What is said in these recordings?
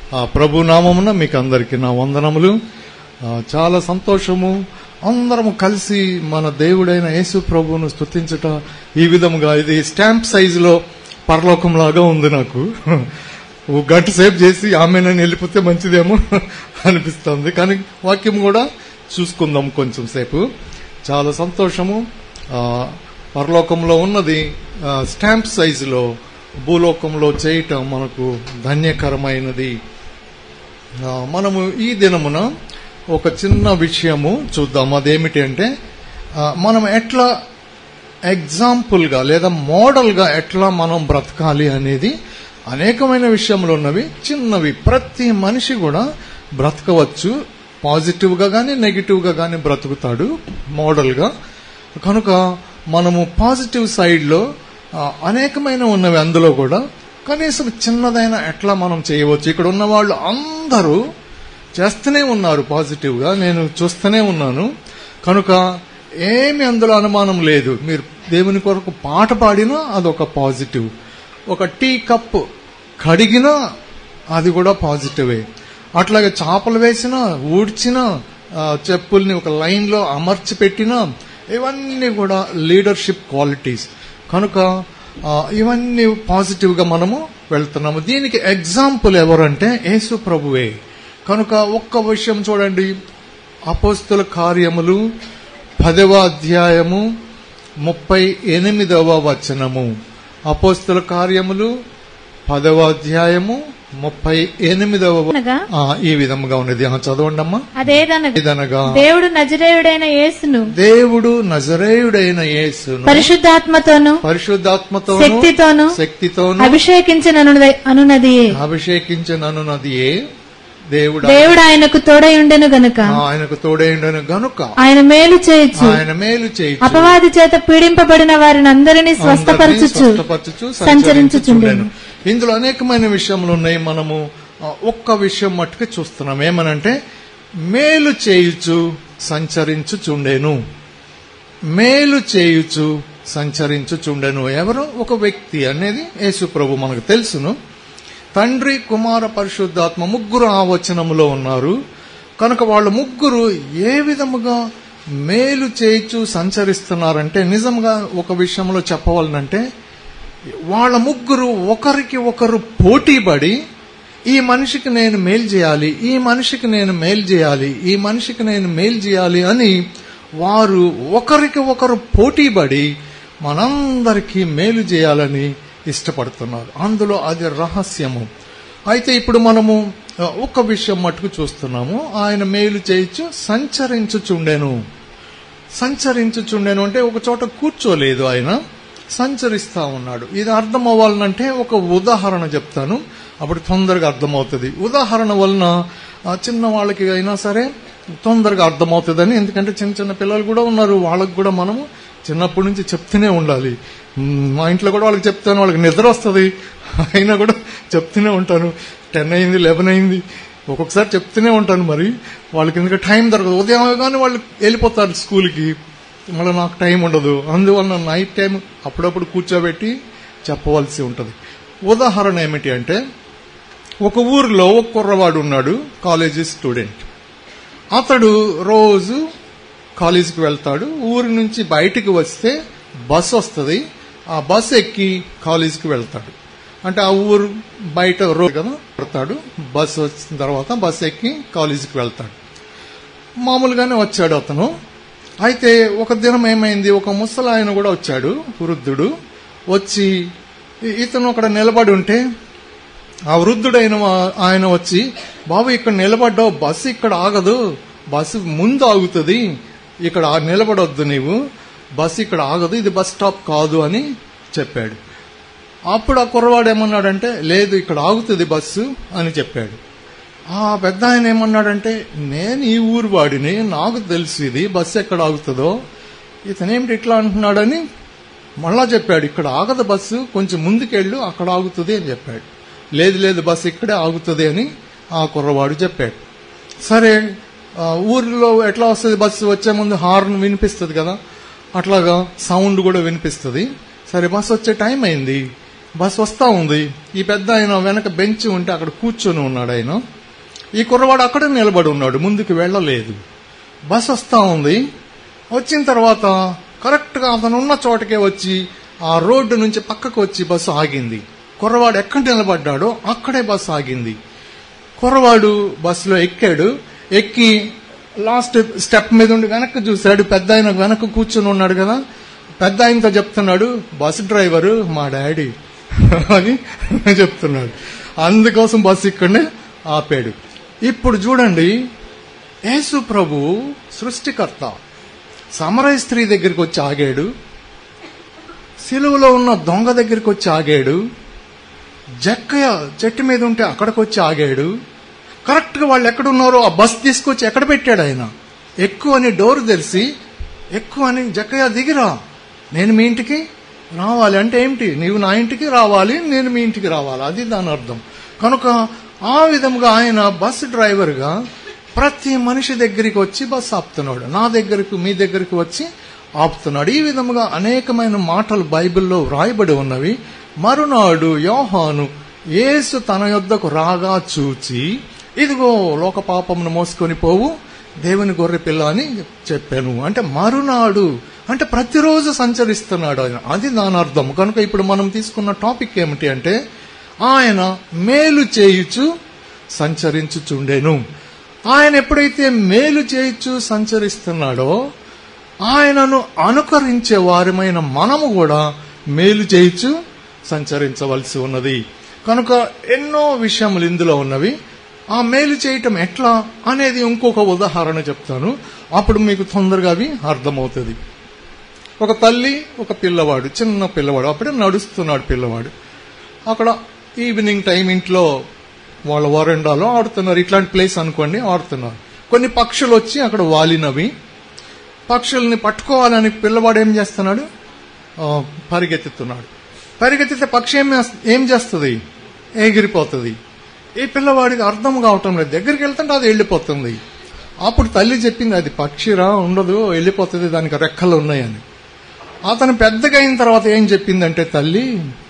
ఆ ప్రభు నామమున మీకు అందరికీ నా వందనములు ఆ, చాలా సంతోషము అందరము కలిసి మన దేవుడైన యేసు ప్రభువును స్తుతించుట ఈ విధముగా ఇది స్టాంప్ సైజులో పరలోకంలాగా ఉంది నాకు ఓ గంట సేపు చేసి ఆమెనని వెళ్ళిపోతే మంచిదేమో అనిపిస్తుంది కానీ వాక్యం కూడా చూసుకుందాం కొంచెం సేపు చాలా సంతోషము ఆ, పరలోకంలో ఉన్నది ఆ, స్టాంప్ సైజులో భూలోకంలో చేయటం మనకు ధన్యకరమైనది ఆ, మనము ఈ దినమున ఒక చిన్న విషయము చూద్దాం అదేమిటి అంటే ఆ, మనం ఎట్లా ఎగ్జాంపుల్గా లేదా మోడల్గా ఎట్లా మనం బ్రతకాలి అనేది అనేకమైన విషయములు ఉన్నవి చిన్నవి ప్రతి మనిషి కూడా బ్రతకవచ్చు పాజిటివ్గా కానీ నెగిటివ్గా కానీ బ్రతుకుతాడు మోడల్గా కనుక మనము పాజిటివ్ సైడ్లో ఆ, అనేకమైన ఉన్నవి అందులో కూడా కనీసం చిన్నదైన ఎట్లా మనం చేయవచ్చు ఇక్కడ ఉన్న వాళ్ళు అందరూ చేస్తూనే ఉన్నారు పాజిటివ్గా నేను చూస్తూనే ఉన్నాను కనుక ఏమి అందులో అనుమానం లేదు మీరు దేవుని కొరకు పాట పాడినా అదొక పాజిటివ్ ఒక టీ కప్ కడిగినా అది కూడా పాజిటివే అట్లాగే చేపలు వేసినా ఊడ్చినా ఆ, చెప్పుల్ని ఒక లైన్లో అమర్చి పెట్టినా ఇవన్నీ కూడా లీడర్షిప్ క్వాలిటీస్ కనుక ఆ, ఇవన్నీ పాజిటివ్గా మనము వెళ్తున్నాము దీనికి ఎగ్జాంపుల్ ఎవరంటే యేసు ప్రభువే కనుక ఒక్క విషయం చూడండి అపోస్తుల కార్యములు పదవ అధ్యాయము ముప్పై ఎనిమిదవ వచనము అపోస్తుల కార్యములు పదవ అధ్యాయము ముప్పై ఎనిమిదవ వ- అనగా ఆ, ఈ విధముగా ఉన్నది ఆ, చదవండి అమ్మా అదేదనగా ఇదనగా దేవుడు నజరేయుడైన యేసును దేవుడు నజరేయుడైన యేసును పరిశుద్ధాత్మతోను పరిశుద్ధాత్మతోను శక్తితోను శక్తితోను అభిషేకించిన అనునది అభిషేకించిననున్నది ఏ దేవుడు దేవుడు ఆయనకు తోడయుండెను గనుక ఆయనకు తోడైండను గనుక ఆయన మేలు చేయొచ్చు ఆయన మేలు చేయొచ్చు అపవాది చేత పీడింపబడిన వారిని అందరినీ స్వస్థపరచుచు స్వస్థపరచుచు సంచరించుచుండెను ఇందులో అనేకమైన విషయములు ఉన్నాయి మనము ఆ, ఒక్క విషయం మట్టుకు చూస్తున్నాం ఏమనంటే మేలు చేయుచు సంచరించుచుండెను మేలు చేయుచు సంచరించుచుండెను ఎవరు ఒక వ్యక్తి అనేది యేసు ప్రభు మనకు తెలుసును తండ్రి కుమార పరిశుద్ధాత్మ ముగ్గురు ఆ వచనములో ఉన్నారు కనుక వాళ్ళు ముగ్గురు ఏ విధముగా మేలు చేయుచు సంచరిస్తున్నారంటే నిజంగా ఒక విషయంలో చెప్పవాలనంటే వాళ్ళ ముగ్గురు ఒకరికి ఒకరు పోటీపడి ఈ మనిషికి నేను మేలు చేయాలి ఈ మనిషికి నేను మేలు చేయాలి ఈ మనిషికి నేను మేలు చేయాలి అని వారు ఒకరికి ఒకరు పోటీపడి మనందరికీ మేలు చేయాలని ఇష్టపడుతున్నారు అందులో అది రహస్యము అయితే ఇప్పుడు మనము ఆ, ఒక విషయం మటుకు చూస్తున్నాము ఆయన మేలు చేయొచ్చు సంచరించుచుండెను సంచరించుచుండెను అంటే ఒక చోట కూర్చోలేదు ఆయన సంచరిస్తా ఉన్నాడు ఇది అర్థం అవ్వాలనంటే ఒక ఉదాహరణ చెప్తాను అప్పుడు తొందరగా అర్థమవుతుంది ఉదాహరణ వలన ఆ, చిన్న వాళ్ళకి అయినా సరే తొందరగా అర్థమవుతుందని ఎందుకంటే చిన్న చిన్న పిల్లలు కూడా ఉన్నారు వాళ్ళకి కూడా మనము చిన్నప్పటి నుంచి చెప్తూనే ఉండాలి మ్, మా ఇంట్లో కూడా వాళ్ళకి చెప్తాను వాళ్ళకి నిద్ర వస్తుంది అయినా కూడా చెప్తూనే ఉంటాను టెన్ అయింది లెవెన్ అయింది ఒక్కొక్కసారి చెప్తూనే ఉంటాను మరి వాళ్ళకి ఎందుకంటే టైం దొరకదు ఉదయం కానీ వాళ్ళు వెళ్ళిపోతారు స్కూల్కి మళ్ళీ నాకు టైం ఉండదు అందువలన నైట్ టైం అప్పుడప్పుడు కూర్చోబెట్టి చెప్పవలసి ఉంటుంది ఉదాహరణ ఏమిటి అంటే ఒక ఊరిలో ఒక కుర్రవాడు ఉన్నాడు కాలేజీ స్టూడెంట్ అతడు రోజు కాలేజీకి వెళ్తాడు ఊరి నుంచి బయటికి వస్తే బస్ వస్తుంది ఆ బస్ ఎక్కి కాలేజీకి వెళ్తాడు అంటే ఆ ఊరు బయట రోడ్ కదా పెడతాడు బస్ వచ్చిన తర్వాత బస్ ఎక్కి కాలేజీకి వెళ్తాడు మామూలుగానే వచ్చాడు అతను అయితే ఒక దినం ఏమైంది ఒక ముసలి ఆయన కూడా వచ్చాడు వృద్ధుడు వచ్చి ఇ- ఇతను అక్కడ నిలబడి ఉంటే ఆ వృద్ధుడైన వా- ఆయన వచ్చి బాబు ఇక్కడ నిలబడ్డావు బస్సు ఇక్కడ ఆగదు బస్సు ముందు ఆగుతుంది ఇక్కడ ఆ- నిలబడొద్దు నీవు బస్సు ఇక్కడ ఆగదు ఇది బస్ స్టాప్ కాదు అని చెప్పాడు అప్పుడు ఆ కుర్రవాడు ఏమన్నాడంటే లేదు ఇక్కడ ఆగుతుంది బస్సు అని చెప్పాడు ఆ పెద్ద ఆయన ఏమన్నాడంటే నేను ఈ ఊరు వాడిని నాకు తెలుసు ఇది బస్సు ఎక్కడ ఆగుతుందో ఇతనేమిటి ఇట్లా అంటున్నాడని మళ్ళా చెప్పాడు ఇక్కడ ఆగదు బస్సు కొంచెం ముందుకెళ్ళు అక్కడ ఆగుతుంది అని చెప్పాడు లేదు లేదు బస్సు ఇక్కడే ఆగుతుంది అని ఆ కుర్రవాడు చెప్పాడు సరే ఆ, ఊరిలో ఎట్లా వస్తుంది బస్సు వచ్చే ముందు హార్న్ వినిపిస్తుంది కదా అట్లాగా సౌండ్ కూడా వినిపిస్తుంది సరే బస్సు వచ్చే టైం అయింది బస్ వస్తా ఉంది ఈ పెద్ద ఆయన వెనక బెంచ్ ఉంటే అక్కడ కూర్చొని ఉన్నాడు ఆయన ఈ కుర్రవాడు అక్కడే నిలబడి ఉన్నాడు ముందుకు వెళ్ళలేదు బస్ వస్తా ఉంది వచ్చిన తర్వాత కరెక్ట్ గా అతను ఉన్న చోటకే వచ్చి ఆ రోడ్డు నుంచి పక్కకు వచ్చి బస్సు ఆగింది కుర్రవాడు ఎక్కడ నిలబడ్డాడో అక్కడే బస్సు ఆగింది కుర్రవాడు బస్సులో ఎక్కాడు ఎక్కి లాస్ట్ స్టెప్ మీద ఉండి వెనక్కి చూశాడు పెద్ద ఆయన వెనక్కి కూర్చుని ఉన్నాడు కదా పెద్ద ఆయనతో చెప్తున్నాడు బస్ డ్రైవరు మా డాడీ అని చెప్తున్నాడు అందుకోసం బస్సు ఇక్కడనే ఆపాడు ఇప్పుడు చూడండి యేసు ప్రభు సృష్టికర్త సమరయ స్త్రీ దగ్గరికి వచ్చి ఆగాడు సిలువలో ఉన్న దొంగ దగ్గరికి వచ్చి ఆగాడు జక్కయ్య చెట్టు మీద ఉంటే అక్కడికి వచ్చి ఆగాడు కరెక్ట్ గా వాళ్ళు ఎక్కడ ఉన్నారో ఆ బస్ తీసుకొచ్చి ఎక్కడ పెట్టాడు ఆయన ఎక్కువ అని డోర్ తెలిసి ఎక్కువ అని జక్కయ్య దిగిరా నేను మీ ఇంటికి రావాలి అంటే ఏమిటి నీవు నా ఇంటికి రావాలి నేను మీ ఇంటికి రావాలి అది దాని అర్థం కనుక ఆ విధముగా ఆయన బస్ డ్రైవర్గా ప్రతి మనిషి దగ్గరికి వచ్చి బస్ ఆపుతున్నాడు నా దగ్గరకు మీ దగ్గరికి వచ్చి ఆపుతున్నాడు ఈ విధముగా అనేకమైన మాటలు బైబిల్లో వ్రాయబడి ఉన్నవి మరునాడు యోహాను యేసు తన యొద్దకు రాగా చూచి ఇదిగో లోక పాపమును మోసుకొని పోవు దేవుని గొర్రె పిల్ల అని చెప్పాను అంటే మరునాడు అంటే ప్రతిరోజు సంచరిస్తున్నాడు ఆయన అది దాని అర్థం కనుక ఇప్పుడు మనం తీసుకున్న టాపిక్ ఏమిటి అంటే ఆయన మేలు చేయుచు సంచరించుచుండెను ఆయన ఎప్పుడైతే మేలు చేయుచు సంచరిస్తున్నాడో ఆయనను అనుకరించే వారమైన మనము కూడా మేలు చేయుచు సంచరించవలసి ఉన్నది కనుక ఎన్నో విషయములు ఇందులో ఉన్నవి ఆ మేలు చేయటం ఎట్లా అనేది ఇంకొక ఉదాహరణ చెప్తాను అప్పుడు మీకు తొందరగా అవి అర్థమవుతుంది ఒక తల్లి ఒక పిల్లవాడు చిన్న పిల్లవాడు అప్పుడే నడుస్తున్నాడు పిల్లవాడు అక్కడ ఈవినింగ్ టైం ఇంట్లో వాళ్ళ వరండాలో ఆడుతున్నారు ఇట్లాంటి ప్లేస్ అనుకోండి ఆడుతున్నారు కొన్ని పక్షులు వచ్చి అక్కడ వాలినవి పక్షుల్ని పట్టుకోవాలని పిల్లవాడు ఏం చేస్తున్నాడు ఆ, పరిగెత్తుతున్నాడు పరిగెత్తితే పక్షి ఏం చేస్- ఏం చేస్తుంది ఎగిరిపోతుంది ఈ పిల్లవాడికి అర్థం కావటం లేదు దగ్గరికి వెళ్తుంటే అది వెళ్ళిపోతుంది అప్పుడు తల్లి చెప్పింది అది పక్షిరా ఉండదు వెళ్ళిపోతుంది దానికి రెక్కలు ఉన్నాయని అతను పెద్దగా అయిన తర్వాత ఏం చెప్పిందంటే తల్లి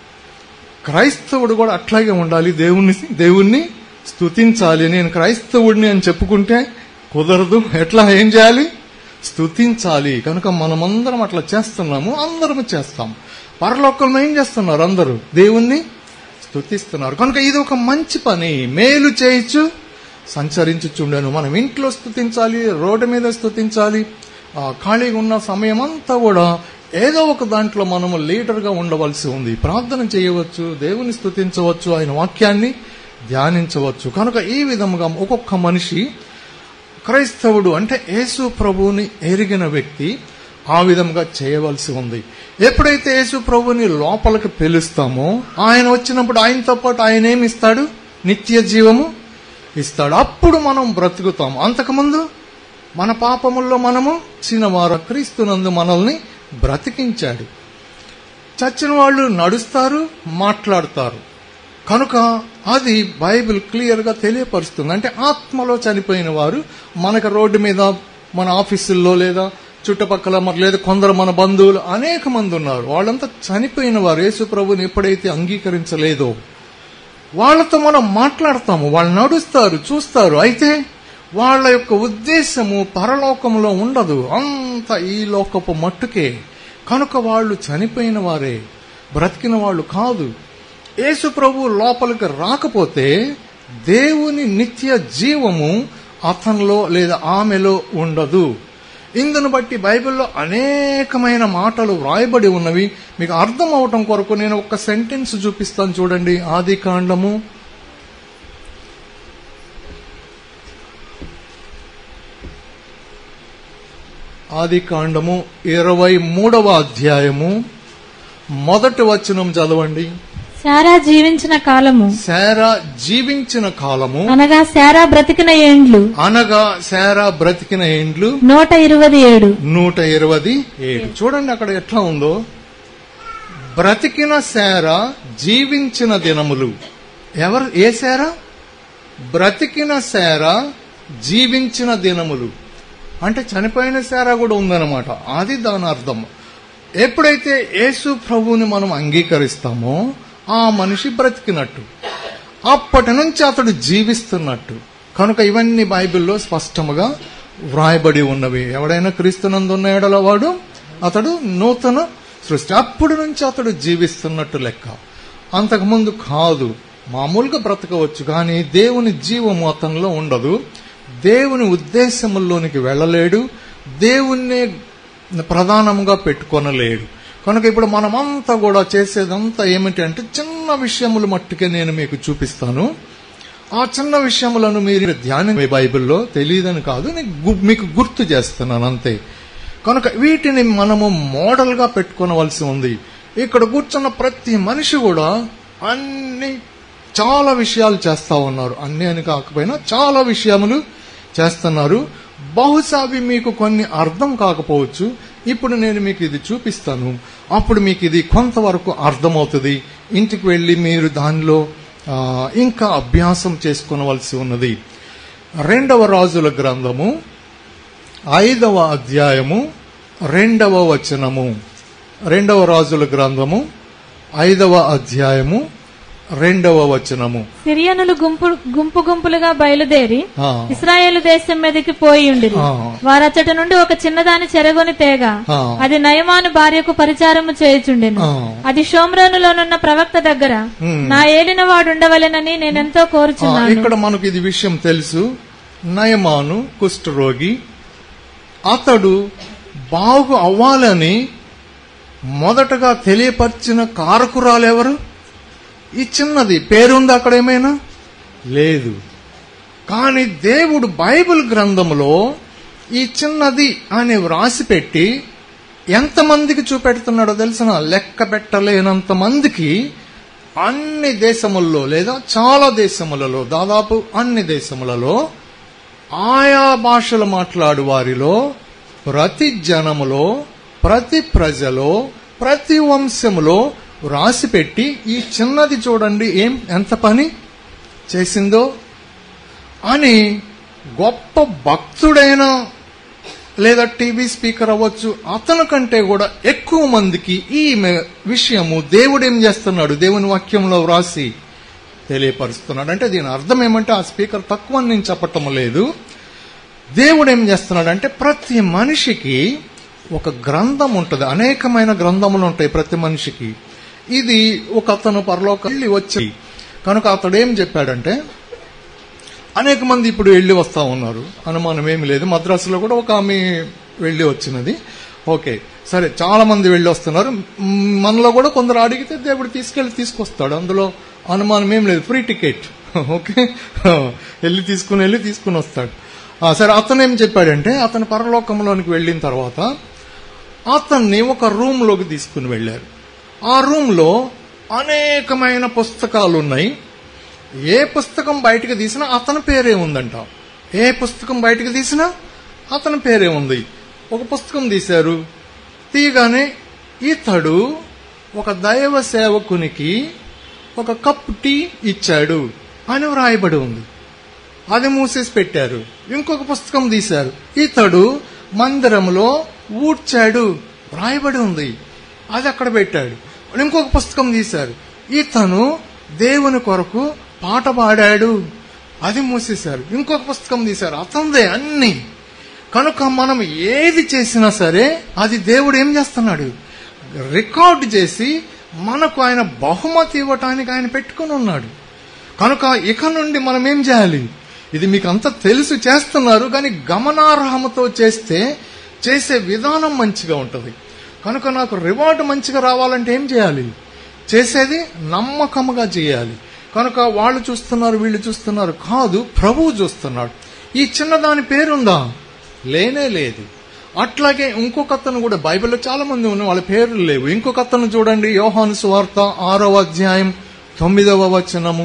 క్రైస్తవుడు కూడా అట్లాగే ఉండాలి దేవుణ్ణి దేవుణ్ణి స్తుతించాలి నేను క్రైస్తవుడిని అని చెప్పుకుంటే కుదరదు ఎట్లా ఏం చేయాలి స్తుతించాలి కనుక మనమందరం అట్లా చేస్తున్నాము అందరం చేస్తాం పరలోకంలో ఏం చేస్తున్నారు అందరూ దేవుణ్ణి స్తుతిస్తున్నారు కనుక ఇది ఒక మంచి పని మేలు చేయొచ్చు సంచరించుచుండెను మనం ఇంట్లో స్తుతించాలి రోడ్డు మీద స్తుతించాలి ఆ ఖాళీగా ఉన్న సమయం అంతా కూడా ఏదో ఒక దాంట్లో మనము లీడర్గా ఉండవలసి ఉంది ప్రార్థన చేయవచ్చు దేవుని స్తుతించవచ్చు ఆయన వాక్యాన్ని ధ్యానించవచ్చు కనుక ఈ విధముగా ఒక్కొక్క మనిషి క్రైస్తవుడు అంటే యేసు ప్రభువుని ఎరిగిన వ్యక్తి ఆ విధంగా చేయవలసి ఉంది ఎప్పుడైతే యేసు ప్రభుని లోపలికి పిలుస్తామో ఆయన వచ్చినప్పుడు ఆయనతో పాటు ఆయన ఏమి ఇస్తాడు నిత్య జీవము ఇస్తాడు అప్పుడు మనం బ్రతుకుతాం అంతకుముందు మన పాపముల్లో మనము చిన్నవారు క్రీస్తునందు మనల్ని బ్రతికించాడు చచ్చిన వాళ్ళు నడుస్తారు మాట్లాడతారు కనుక అది బైబిల్ క్లియర్ గా తెలియపరుస్తుంది అంటే ఆత్మలో చనిపోయిన వారు మనకు రోడ్డు మీద మన ఆఫీసుల్లో లేదా చుట్టుపక్కల మరి లేదా కొందరు మన బంధువులు అనేక మంది ఉన్నారు వాళ్ళంతా చనిపోయిన వారు యేసు ప్రభుని ఎప్పుడైతే అంగీకరించలేదో వాళ్ళతో మనం మాట్లాడతాము వాళ్ళు నడుస్తారు చూస్తారు అయితే వాళ్ళ యొక్క ఉద్దేశము పరలోకంలో ఉండదు అంత ఈ లోకపు మట్టుకే కనుక వాళ్ళు చనిపోయిన వారే బ్రతికిన వాళ్ళు కాదు యేసు ప్రభు లోపలికి రాకపోతే దేవుని నిత్య జీవము అతనిలో లేదా ఆమెలో ఉండదు ఇందును బట్టి బైబిల్లో అనేకమైన మాటలు వ్రాయబడి ఉన్నవి మీకు అర్థం అవటం కొరకు నేను ఒక సెంటెన్స్ చూపిస్తాను చూడండి ఆది కాండము ఆది కాండము ఇరవై మూడవ అధ్యాయము మొదటి వచనం చదవండి శారా జీవించిన కాలము శారా జీవించిన కాలము అనగా శారా బ్రతికిన ఏండ్లు అనగా శారా బ్రతికిన ఏండ్లు నూట ఇరవై ఏడు నూట ఇరవై ఏడు చూడండి అక్కడ ఎట్లా ఉందో బ్రతికిన శార జీవించిన దినములు ఎవరు ఏ శార బ్రతికిన శార జీవించిన దినములు అంటే చనిపోయిన శార కూడా ఉందన్నమాట అది దాని అర్థం ఎప్పుడైతే యేసు ప్రభువుని మనం అంగీకరిస్తామో ఆ మనిషి బ్రతికినట్టు అప్పటి నుంచి అతడు జీవిస్తున్నట్టు కనుక ఇవన్నీ బైబిల్లో స్పష్టముగా వ్రాయబడి ఉన్నవి ఎవడైనా క్రీస్తునందు ఉన్న ఎడల వాడు అతడు నూతన సృష్టి అప్పుడు నుంచి అతడు జీవిస్తున్నట్టు లెక్క అంతకుముందు కాదు మామూలుగా బ్రతకవచ్చు కానీ దేవుని జీవము అతనిలో ఉండదు దేవుని ఉద్దేశముల్లోనికి వెళ్ళలేడు దేవుణ్ణి ప్రధానంగా పెట్టుకొనలేడు కనుక ఇప్పుడు మనమంతా కూడా చేసేదంతా ఏమిటి అంటే చిన్న విషయములు మట్టుకే నేను మీకు చూపిస్తాను ఆ చిన్న విషయములను మీరు ధ్యానం మీ బైబిల్లో తెలియదని కాదు నేను గు- మీకు గుర్తు చేస్తున్నాను అంతే కనుక వీటిని మనము మోడల్గా పెట్టుకోవలసి ఉంది ఇక్కడ కూర్చున్న ప్రతి మనిషి కూడా అన్ని చాలా విషయాలు చేస్తా ఉన్నారు అన్ని అని కాకపోయినా చాలా విషయములు చేస్తున్నారు బహుశా అవి మీకు కొన్ని అర్థం కాకపోవచ్చు ఇప్పుడు నేను మీకు ఇది చూపిస్తాను అప్పుడు మీకు ఇది కొంతవరకు అర్థమవుతుంది ఇంటికి వెళ్ళి మీరు దానిలో ఆ, ఇంకా అభ్యాసం చేసుకునవలసి ఉన్నది రెండవ రాజుల గ్రంథము ఐదవ అధ్యాయము రెండవ వచనము రెండవ రాజుల గ్రంథము ఐదవ అధ్యాయము రెండవ వచనము సిరియనులు గుంపు గుంపు గుంపులుగా బయలుదేరి ఆ, ఇస్రాయేలు దేశం మీదకి పోయి ఉండిరి ఆ. వారచ్చట నుండి ఒక చిన్నదాని చెరగొని తేగ ఆ. అది నయమాను భార్యకు పరిచారము చేయుచుండెను ఆ. అది షోమ్రోనులోనున్న ప్రవక్త దగ్గర ఉమ్. నా ఏలిన వాడు ఉండవలెనని నేనెంతో ఆ, కోరుచున్నాను ఇక్కడ మనకు ఇది విషయం తెలుసు నయమాను కుష్ఠరోగి అతడు బాగు అవ్వాలని మొదటగా తెలియపరిచిన కారకురాలు ఎవరు ఈ చిన్నది పేరుంది అక్కడ ఏమైనా లేదు కానీ దేవుడు బైబిల్ గ్రంథంలో ఈ చిన్నది అని వ్రాసి పెట్టి ఎంతమందికి చూపెడుతున్నాడో తెలిసిన లెక్క పెట్టలేనంత మందికి అన్ని దేశముల్లో లేదా చాలా దేశములలో దాదాపు అన్ని దేశములలో ఆయా భాషలు మాట్లాడు వారిలో ప్రతి జనములో ప్రతి ప్రజలో ప్రతి వంశములో రాసిపెట్టి ఈ చిన్నది చూడండి ఏం ఎంత పని చేసిందో అని గొప్ప భక్తుడైన లేదా టీవీ స్పీకర్ అవ్వచ్చు అతని కంటే కూడా ఎక్కువ మందికి ఈ మె- విషయము దేవుడు ఏం చేస్తున్నాడు దేవుని వాక్యంలో వ్రాసి తెలియపరుస్తున్నాడు అంటే దీని అర్థం ఏమంటే ఆ స్పీకర్ తక్కువ అని నేను చెప్పటం లేదు దేవుడు ఏం చేస్తున్నాడు అంటే ప్రతి మనిషికి ఒక గ్రంథం ఉంటుంది అనేకమైన గ్రంథములు ఉంటాయి ప్రతి మనిషికి ఇది ఒక అతను పరలోకి వెళ్ళి వచ్చి కనుక అతడు ఏం చెప్పాడంటే అనేక మంది ఇప్పుడు వెళ్ళి వస్తా ఉన్నారు అనుమానం ఏమి లేదు మద్రాసులో కూడా ఒక ఆమె వెళ్ళి వచ్చినది ఓకే సరే చాలా మంది వెళ్ళి వస్తున్నారు మ్, మనలో కూడా కొందరు అడిగితే దేవుడు తీసుకెళ్లి తీసుకొస్తాడు అందులో అనుమానం ఏం లేదు ఫ్రీ టికెట్ ఓకే వెళ్ళి తీసుకుని వెళ్ళి తీసుకుని వస్తాడు ఆ, సరే అతను ఏం చెప్పాడంటే అతను పరలోకంలోనికి వెళ్ళిన తర్వాత అతన్ని ఒక రూమ్ లోకి తీసుకుని వెళ్ళారు ఆ రూమ్ లో అనేకమైన పుస్తకాలు ఉన్నాయి ఏ పుస్తకం బయటకు తీసినా అతని పేరే ఉందంట ఏ పుస్తకం బయటకు తీసినా అతని పేరే ఉంది ఒక పుస్తకం తీశారు తీయగానే ఇతడు ఒక దైవ సేవకునికి ఒక కప్ టీ ఇచ్చాడు అని వ్రాయబడి ఉంది అది మూసేసి పెట్టారు ఇంకొక పుస్తకం తీశారు ఇతడు మందిరంలో ఊడ్చాడు వ్రాయబడి ఉంది అది అక్కడ పెట్టాడు ఇంకొక పుస్తకం తీశారు ఇతను దేవుని కొరకు పాట పాడాడు అది మూసేశారు ఇంకొక పుస్తకం తీశారు అతందే అన్ని కనుక మనం ఏది చేసినా సరే అది దేవుడు ఏం చేస్తున్నాడు రికార్డు చేసి మనకు ఆయన బహుమతి ఇవ్వటానికి ఆయన పెట్టుకుని ఉన్నాడు కనుక ఇక నుండి మనం ఏం చేయాలి ఇది మీకు అంతా తెలుసు చేస్తున్నారు కానీ గమనార్హమతో చేస్తే చేసే విధానం మంచిగా ఉంటుంది కనుక నాకు రివార్డు మంచిగా రావాలంటే ఏం చేయాలి చేసేది నమ్మకముగా చేయాలి కనుక వాళ్ళు చూస్తున్నారు వీళ్ళు చూస్తున్నారు కాదు ప్రభువు చూస్తున్నాడు ఈ చిన్నదాని పేరుందా లేనే లేదు అట్లాగే ఇంకొక అతను కూడా బైబిల్లో చాలా మంది ఉన్న వాళ్ళ పేర్లు లేవు ఇంకొక అతను చూడండి యోహాను సువార్త ఆరవ అధ్యాయం తొమ్మిదవ వచనము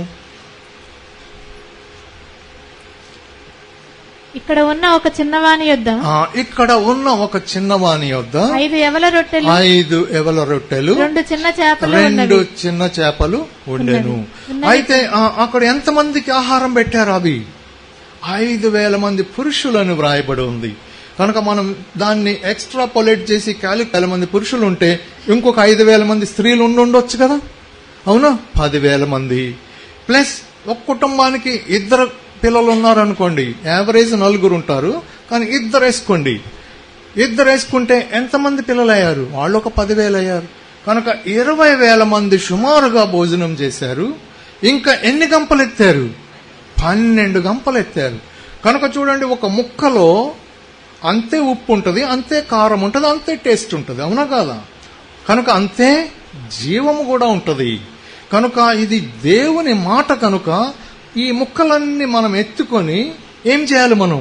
ఇక్కడ ఉన్న ఒక చిన్నవాని యొద్ద ఆ, ఇక్కడ ఉన్న ఒక చిన్నవాని యొద్ద ఐదు ఎవల రొట్టెలు ఐదు ఎవల రొట్టెలు రెండు చిన్న చేపలు రెండు ఉన్నవి చిన్న చేపలు ఉండెను ఉన్నవి. అయితే ఆ, అక్కడ ఎంత మందికి ఆహారం పెట్టారు అవి ఐదు వేల మంది పురుషులను వ్రాయబడి ఉంది కనుక మనం దాన్ని ఎక్స్ట్రా పొలేట్ చేసి క్యాలిక్ వేల మంది పురుషులు ఉంటే ఇంకొక ఐదు వేల మంది స్త్రీలు ఉండి ఉండొచ్చు కదా అవునా పదివేల మంది ప్లస్ ఒక కుటుంబానికి ఇద్దరు పిల్లలు ఉన్నారనుకోండి యావరేజ్ నలుగురు ఉంటారు కానీ ఇద్దరు వేసుకోండి ఇద్దరు వేసుకుంటే ఎంతమంది పిల్లలు అయ్యారు వాళ్ళు ఒక పదివేలు అయ్యారు కనుక ఇరవై వేల మంది సుమారుగా భోజనం చేశారు ఇంకా ఎన్ని గంపలు ఎత్తారు పన్నెండు గంపలు ఎత్తారు కనుక చూడండి ఒక ముక్కలో అంతే ఉప్పు ఉంటుంది అంతే కారం ఉంటుంది అంతే టేస్ట్ ఉంటుంది అవునా కాదా కనుక అంతే జీవము కూడా ఉంటుంది కనుక ఇది దేవుని మాట కనుక ఈ ముక్కలన్నీ మనం ఎత్తుకొని ఏం చేయాలి మనం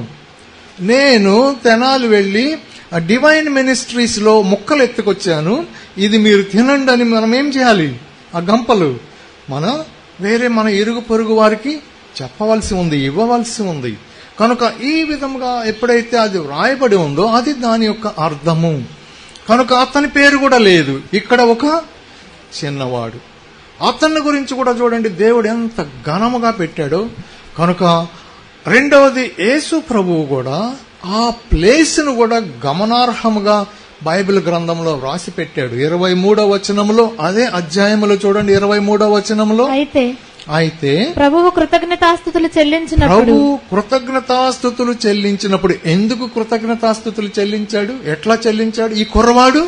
నేను తెనాలి వెళ్ళి ఆ డివైన్ మినిస్ట్రీస్ లో ముక్కలు ఎత్తుకొచ్చాను ఇది మీరు తినండి అని మనం ఏం చేయాలి ఆ గంపలు మన వేరే మన ఇరుగు పొరుగు వారికి చెప్పవలసి ఉంది ఇవ్వవలసి ఉంది కనుక ఈ విధంగా ఎప్పుడైతే అది వ్రాయబడి ఉందో అది దాని యొక్క అర్థము కనుక అతని పేరు కూడా లేదు ఇక్కడ ఒక చిన్నవాడు అతన్ని గురించి కూడా చూడండి దేవుడు ఎంత ఘనముగా పెట్టాడో కనుక రెండవది యేసు ప్రభువు కూడా ఆ ప్లేస్ ను కూడా గమనార్హముగా బైబిల్ గ్రంథంలో వ్రాసి పెట్టాడు ఇరవై మూడవ వచనంలో అదే అధ్యాయములో చూడండి ఇరవై మూడవ వచనంలో అయితే అయితే ప్రభువు కృతజ్ఞతాస్థుతులు చెల్లించినప్పుడు ప్రభు కృతజ్ఞతాస్థుతులు చెల్లించినప్పుడు ఎందుకు కృతజ్ఞతాస్థుతులు చెల్లించాడు ఎట్లా చెల్లించాడు ఈ కుర్రవాడు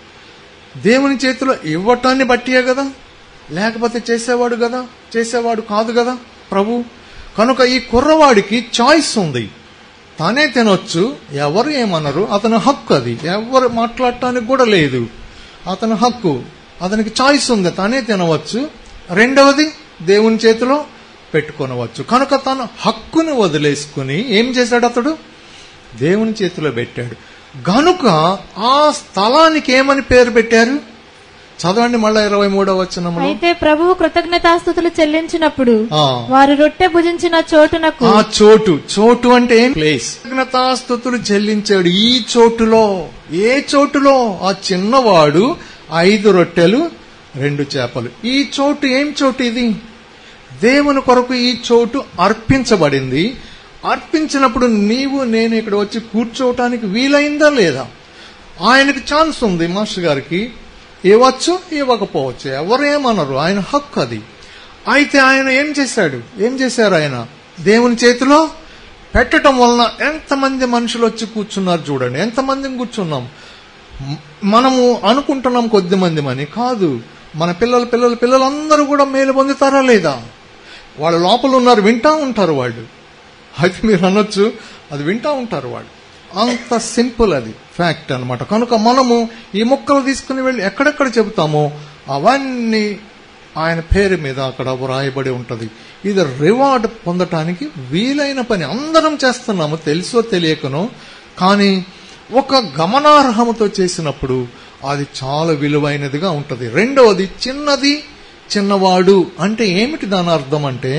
దేవుని చేతిలో ఇవ్వటాన్ని బట్టియే కదా లేకపోతే చేసేవాడు కదా చేసేవాడు కాదు కదా ప్రభు కనుక ఈ కుర్రవాడికి చాయిస్ ఉంది తానే తినొచ్చు ఎవరు ఏమనరు అతని హక్కు అది ఎవరు మాట్లాడటానికి కూడా లేదు అతని హక్కు అతనికి చాయిస్ ఉంది తానే తినవచ్చు రెండవది దేవుని చేతిలో పెట్టుకొనవచ్చు కనుక తన హక్కుని వదిలేసుకుని ఏం చేశాడు అతడు దేవుని చేతిలో పెట్టాడు గనుక ఆ స్థలానికి ఏమని పేరు పెట్టారు చదవండి మళ్ళా ఇరవై మూడవ వచనంలో అయితే ప్రభువు కృతజ్ఞతాస్థుతులు చెల్లించినప్పుడు ఆ. వారు రొట్టె భుజించిన చోటునకు ఆ చోటు చోటు అంటే ఏం ప్లేస్ కృతజ్ఞతాస్థుతులు చెల్లించాడు ఈ చోటులో ఏ చోటులో ఆ చిన్నవాడు ఐదు రొట్టెలు రెండు చేపలు ఈ చోటు ఏం చోటు ఇది దేవుని కొరకు ఈ చోటు అర్పించబడింది అర్పించినప్పుడు నీవు నేను ఇక్కడ వచ్చి కూర్చోవటానికి వీలైందా లేదా ఆయనకి ఛాన్స్ ఉంది మాస్టర్ గారికి ఇవ్వచ్చు ఇవ్వకపోవచ్చు ఎవరేమనరు ఆయన హక్కు అది అయితే ఆయన ఏం చేశాడు ఏం చేశారు ఆయన దేవుని చేతిలో పెట్టడం వలన ఎంతమంది మనుషులు వచ్చి కూర్చున్నారు చూడండి ఎంతమందిని కూర్చున్నాం మ- మనము అనుకుంటున్నాం కొద్ది మంది అని కాదు మన పిల్లలు పిల్లలు పిల్లలందరూ కూడా మేలు పొందుతారా లేదా వాళ్ళ లోపల ఉన్నారు వింటా ఉంటారు వాళ్ళు అయితే మీరు అనొచ్చు అది వింటా ఉంటారు వాళ్ళు అంత సింపుల్ అది ఫ్యాక్ట్ అన్నమాట కనుక మనము ఈ మొక్కలు తీసుకుని వెళ్ళి ఎక్కడెక్కడ చెబుతామో అవన్నీ ఆయన పేరు మీద అక్కడ వ్రాయబడి ఉంటది ఇది రివార్డ్ పొందటానికి వీలైన పని అందరం చేస్తున్నాము తెలుసో తెలియకనో కానీ ఒక గమనార్హముతో చేసినప్పుడు అది చాలా విలువైనదిగా ఉంటది రెండవది చిన్నది చిన్నవాడు అంటే ఏమిటి దాని అర్థం అంటే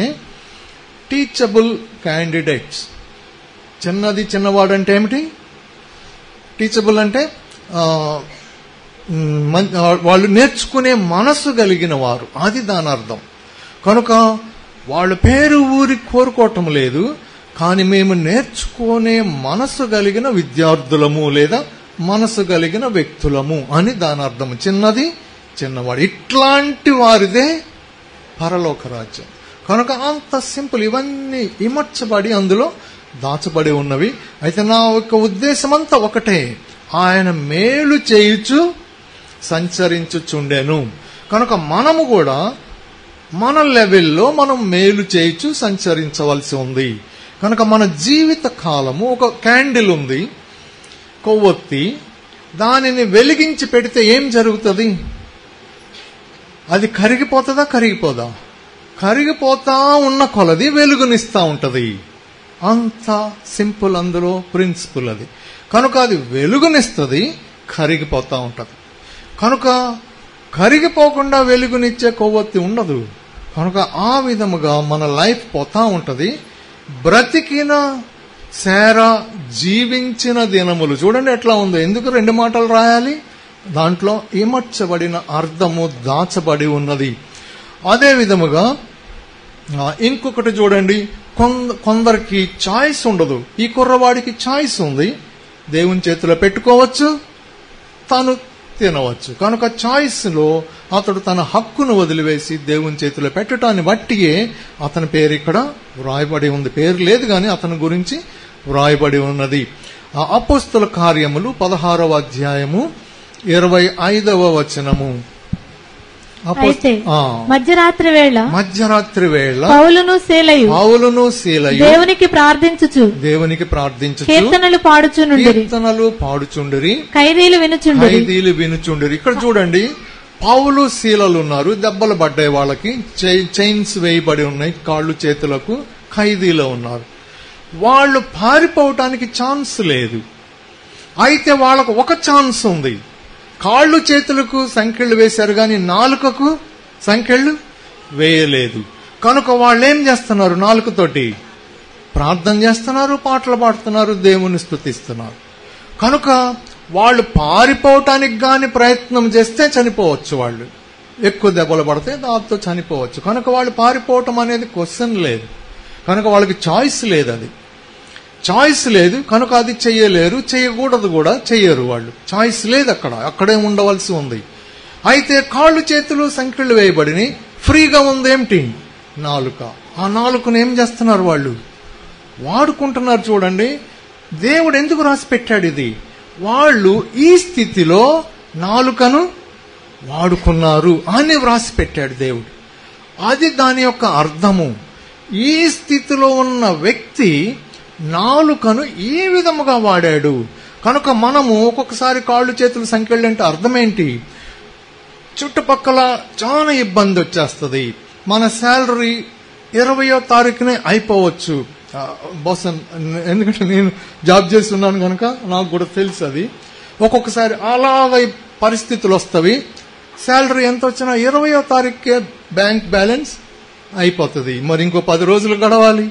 టీచబుల్ క్యాండిడేట్స్ చిన్నది చిన్నవాడు అంటే ఏమిటి టీచబుల్ అంటే ఆ, మ్, మన్- ఆ, వాళ్ళు నేర్చుకునే మనసు కలిగిన వారు అది దాని అర్థం కనుక వాళ్ళ పేరు ఊరి కోరుకోవటం లేదు కానీ మేము నేర్చుకునే మనసు కలిగిన విద్యార్థులము లేదా మనసు కలిగిన వ్యక్తులము అని దాని అర్థం చిన్నది చిన్నవాడు ఇట్లాంటి వారిదే పరలోక రాజ్యం కనుక అంత సింపుల్ ఇవన్నీ ఇమర్చబడి అందులో దాచబడి ఉన్నవి అయితే నా యొక్క ఉద్దేశం అంతా ఒకటే ఆయన మేలు చేయుచు సంచరించుచుండెను కనుక మనము కూడా మన లెవెల్లో మనం మేలు చేయుచు సంచరించవలసి ఉంది కనుక మన జీవిత కాలము ఒక క్యాండిల్ ఉంది కొవ్వొత్తి దానిని వెలిగించి పెడితే ఏం జరుగుతుంది అది కరిగిపోతుందా కరిగిపోదా కరిగిపోతా ఉన్న కొలది వెలుగునిస్తా ఉంటది అంత సింపుల్ అందులో ప్రిన్సిపుల్ అది కనుక అది వెలుగునిస్తుంది కరిగిపోతా ఉంటది కనుక కరిగిపోకుండా వెలుగునిచ్చే కొవ్వొత్తి ఉండదు కనుక ఆ విధముగా మన లైఫ్ పోతా ఉంటది బ్రతికిన సేర జీవించిన దినములు చూడండి ఎట్లా ఉందో ఎందుకు రెండు మాటలు రాయాలి దాంట్లో ఇమర్చబడిన అర్థము దాచబడి ఉన్నది అదే విధముగా ఆ, ఇంకొకటి చూడండి కొంద కొందరికి చాయిస్ ఉండదు ఈ కుర్రవాడికి చాయిస్ ఉంది దేవుని చేతిలో పెట్టుకోవచ్చు తాను తినవచ్చు కనుక చాయిస్ లో అతడు తన హక్కును వదిలివేసి దేవుని చేతిలో పెట్టడాన్ని బట్టియే అతని పేరు ఇక్కడ వ్రాయబడి ఉంది పేరు లేదు కానీ అతని గురించి వ్రాయబడి ఉన్నది ఆ అపోస్తుల కార్యములు పదహారవ అధ్యాయము ఇరవై ఐదవ వచనము అపోస్- అయితే ఆ, మధ్యరాత్రి వేళ మధ్యరాత్రి వేళ పౌలును శీలయు పావులను శీలయు దేవునికి ప్రార్థించుచు దేవునికి ప్రార్థించు కీర్తనలు పాడుచునుండిరి కీర్తనలు పాడుచుండిరి ఖైదీలు వినుచుండిరి ఖైదీలు వినుచుండిరి ఇక్కడ చూడండి పావులు శీలలు ఉన్నారు దెబ్బలు పడ్డాయి వాళ్ళకి చై- చైన్స్ వేయబడి ఉన్నాయి కాళ్ళు చేతులకు ఖైదీలు ఉన్నారు వాళ్ళు పారిపోవటానికి ఛాన్స్ లేదు అయితే వాళ్ళకు ఒక ఛాన్స్ ఉంది కాళ్ళు చేతులకు సంఖ్యలు వేశారు కానీ నాలుకకు సంఖ్యలు వేయలేదు కనుక వాళ్ళు ఏం చేస్తున్నారు నాలుకతోటి ప్రార్థన చేస్తున్నారు పాటలు పాడుతున్నారు దేవుని స్తుతిస్తున్నారు కనుక వాళ్ళు పారిపోవటానికి గాని ప్రయత్నం చేస్తే చనిపోవచ్చు వాళ్ళు ఎక్కువ దెబ్బలు పడితే దాంతో చనిపోవచ్చు కనుక వాళ్ళు పారిపోవటం అనేది క్వశ్చన్ లేదు కనుక వాళ్ళకి చాయిస్ లేదు అది చాయిస్ లేదు కనుక అది చెయ్యలేరు చేయకూడదు కూడా చెయ్యరు వాళ్ళు చాయిస్ లేదు అక్కడ అక్కడే ఉండవలసి ఉంది అయితే కాళ్ళు చేతులు సంఖ్యలు వేయబడిని ఫ్రీగా ఉందేమిటి నాలుక ఆ నాలుకను ఏం చేస్తున్నారు వాళ్ళు వాడుకుంటున్నారు చూడండి దేవుడు ఎందుకు రాసి పెట్టాడు ఇది వాళ్ళు ఈ స్థితిలో నాలుకను వాడుకున్నారు అని వ్రాసి పెట్టాడు దేవుడు అది దాని యొక్క అర్థము ఈ స్థితిలో ఉన్న వ్యక్తి నాలుకను ఈ విధముగా వాడాడు కనుక మనము ఒక్కొక్కసారి కాళ్ళు చేతులు సంఖ్యలు అంటే అర్థమేంటి చుట్టుపక్కల చాలా ఇబ్బంది వచ్చేస్తుంది మన శాలరీ ఇరవయో తారీఖునే అయిపోవచ్చు ఆ, బహుశా ఎందుకంటే నేను జాబ్ చేస్తున్నాను కనుక నాకు కూడా తెలుసు అది ఒక్కొక్కసారి అలాగ ఈ పరిస్థితులు వస్తవి శాలరీ ఎంత వచ్చినా ఇరవయో తారీఖుకే బ్యాంక్ బ్యాలెన్స్ అయిపోతుంది మరి ఇంకో పది రోజులు గడవాలి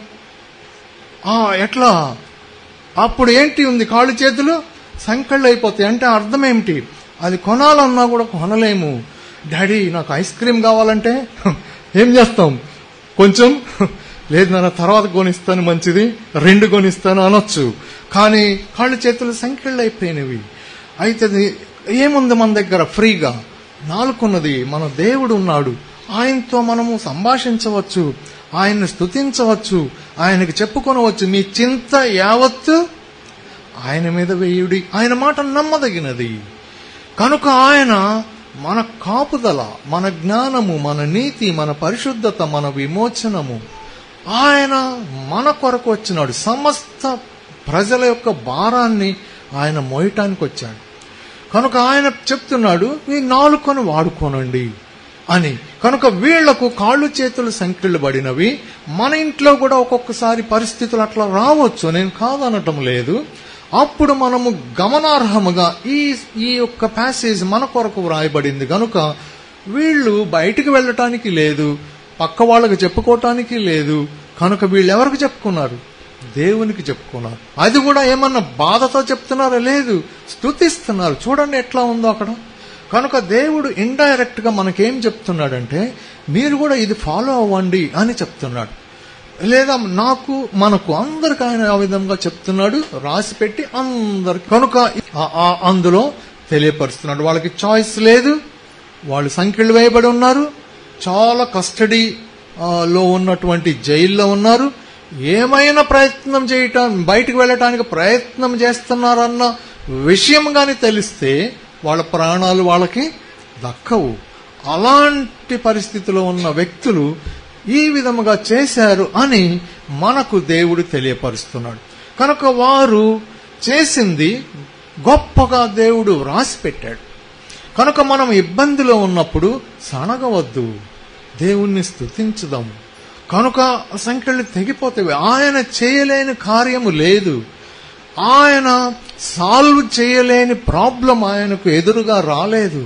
ఆ ఎట్లా అప్పుడు ఏంటి ఉంది కాళ్ళు చేతులు సంకళ్ళు అయిపోతాయి అంటే అర్థం ఏమిటి అది కొనాలన్నా కూడా కొనలేము డాడీ నాకు ఐస్ క్రీమ్ కావాలంటే ఏం చేస్తాం కొంచెం లేదు నాన్న తర్వాత కొనిస్తాను మంచిది రెండు కొనిస్తాను అనొచ్చు కానీ కాళ్ళు చేతులు సంఖ్యళ్ళు అయిపోయినవి అయితే అది ఏముంది మన దగ్గర ఫ్రీగా నాలుగున్నది మన దేవుడు ఉన్నాడు ఆయనతో మనము సంభాషించవచ్చు ఆయన్ని స్తుతించవచ్చు ఆయనకి చెప్పుకొనవచ్చు మీ చింత యావత్తు ఆయన మీద వేయుడి ఆయన మాట నమ్మదగినది కనుక ఆయన మన కాపుదల మన జ్ఞానము మన నీతి మన పరిశుద్ధత మన విమోచనము ఆయన మన కొరకు వచ్చినాడు సమస్త ప్రజల యొక్క భారాన్ని ఆయన మోయటానికి వచ్చాడు కనుక ఆయన చెప్తున్నాడు ఈ నాలుకను వాడుకోనండి అని కనుక వీళ్లకు కాళ్ళు చేతులు సంఖ్యలు పడినవి మన ఇంట్లో కూడా ఒక్కొక్కసారి పరిస్థితులు అట్లా రావచ్చు నేను కాదనటం లేదు అప్పుడు మనము గమనార్హముగా ఈ ఈ యొక్క ప్యాసేజ్ మన కొరకు వ్రాయబడింది కనుక వీళ్ళు బయటికి వెళ్ళటానికి లేదు పక్క వాళ్ళకి చెప్పుకోవటానికి లేదు కనుక వీళ్ళు ఎవరికి చెప్పుకున్నారు దేవునికి చెప్పుకున్నారు అది కూడా ఏమన్నా బాధతో చెప్తున్నారా లేదు స్తుతిస్తున్నారు చూడండి ఎట్లా ఉందో అక్కడ కనుక దేవుడు ఇండైరెక్ట్ గా మనకేం చెప్తున్నాడంటే మీరు కూడా ఇది ఫాలో అవ్వండి అని చెప్తున్నాడు లేదా నాకు మనకు అందరికి ఆయన ఆ విధంగా చెప్తున్నాడు రాసి పెట్టి అందరికి కనుక ఆ- ఆ అందులో తెలియపరుస్తున్నాడు వాళ్ళకి చాయిస్ లేదు వాళ్ళు సంఖ్యలు వేయబడి ఉన్నారు చాలా కస్టడీ ఆ, లో ఉన్నటువంటి జైల్లో ఉన్నారు ఏమైనా ప్రయత్నం చేయటం బయటికి వెళ్ళటానికి ప్రయత్నం చేస్తున్నారన్న విషయం గాని తెలిస్తే వాళ్ళ ప్రాణాలు వాళ్ళకి దక్కవు అలాంటి పరిస్థితిలో ఉన్న వ్యక్తులు ఈ విధముగా చేశారు అని మనకు దేవుడు తెలియపరుస్తున్నాడు కనుక వారు చేసింది గొప్పగా దేవుడు రాసి పెట్టాడు కనుక మనం ఇబ్బందిలో ఉన్నప్పుడు సనగవద్దు దేవుణ్ణి స్తుతించుదాం కనుక సంఖ్యలు తెగిపోతాయి ఆయన చేయలేని కార్యము లేదు ఆయన సాల్వ్ చేయలేని ప్రాబ్లం ఆయనకు ఎదురుగా రాలేదు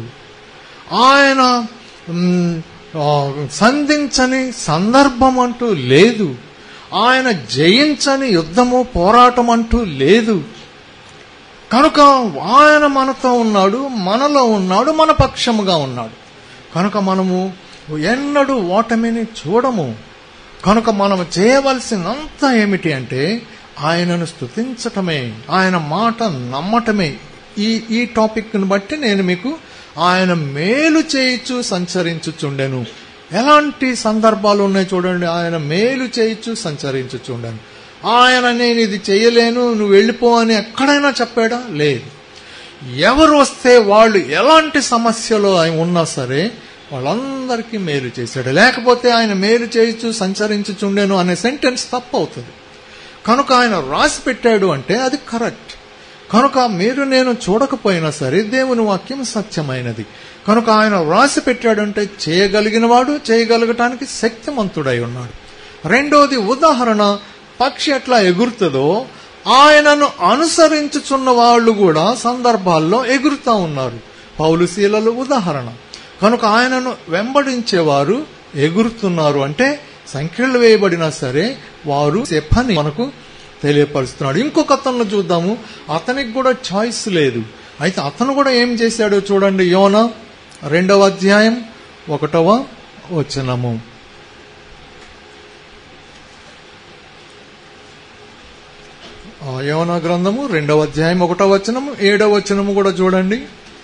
ఆయన మ్, ఆ, సంధించని సందర్భం అంటూ లేదు ఆయన జయించని యుద్ధము పోరాటం అంటూ లేదు కనుక ఆయన మనతో ఉన్నాడు మనలో ఉన్నాడు మన పక్షముగా ఉన్నాడు కనుక మనము ఎన్నడూ ఓటమిని చూడము కనుక మనం చేయవలసినంత ఏమిటి అంటే ఆయనను స్తుతించటమే ఆయన మాట నమ్మటమే ఈ ఈ టాపిక్ ని బట్టి నేను మీకు ఆయన మేలు చేయిచు సంచరించుచుండెను ఎలాంటి సందర్భాలు ఉన్నాయి చూడండి ఆయన మేలు చేయిచు సంచరించుచుండెను ఆయన నేను ఇది చేయలేను నువ్వు వెళ్ళిపో అని ఎక్కడైనా చెప్పాడా లేదు ఎవరు వస్తే వాళ్ళు ఎలాంటి సమస్యలో ఆయన ఉన్నా సరే వాళ్ళందరికీ మేలు చేశాడు లేకపోతే ఆయన మేలు చేయించు సంచరించుచుండెను అనే సెంటెన్స్ తప్పు అవుతుంది కనుక ఆయన రాసి పెట్టాడు అంటే అది కరెక్ట్ కనుక మీరు నేను చూడకపోయినా సరే దేవుని వాక్యం సత్యమైనది కనుక ఆయన రాసి పెట్టాడంటే చేయగలిగిన వాడు చేయగలగటానికి శక్తిమంతుడై ఉన్నాడు రెండోది ఉదాహరణ పక్షి ఎట్లా ఎగురుతుందో ఆయనను అనుసరించుచున్న వాళ్ళు కూడా సందర్భాల్లో ఎగురుతా ఉన్నారు పౌలుశీలలు ఉదాహరణ కనుక ఆయనను వెంబడించేవారు ఎగురుతున్నారు అంటే సంఖ్యలు వేయబడినా సరే వారు పని మనకు తెలియపరుస్తున్నాడు ఇంకొక అతను చూద్దాము అతనికి కూడా చాయిస్ లేదు అయితే అతను కూడా ఏం చేశాడో చూడండి యోన రెండవ అధ్యాయం ఒకటవ వచనము ఆ యోన గ్రంథము రెండవ అధ్యాయం ఒకటవ వచనము ఏడవ వచనము కూడా చూడండి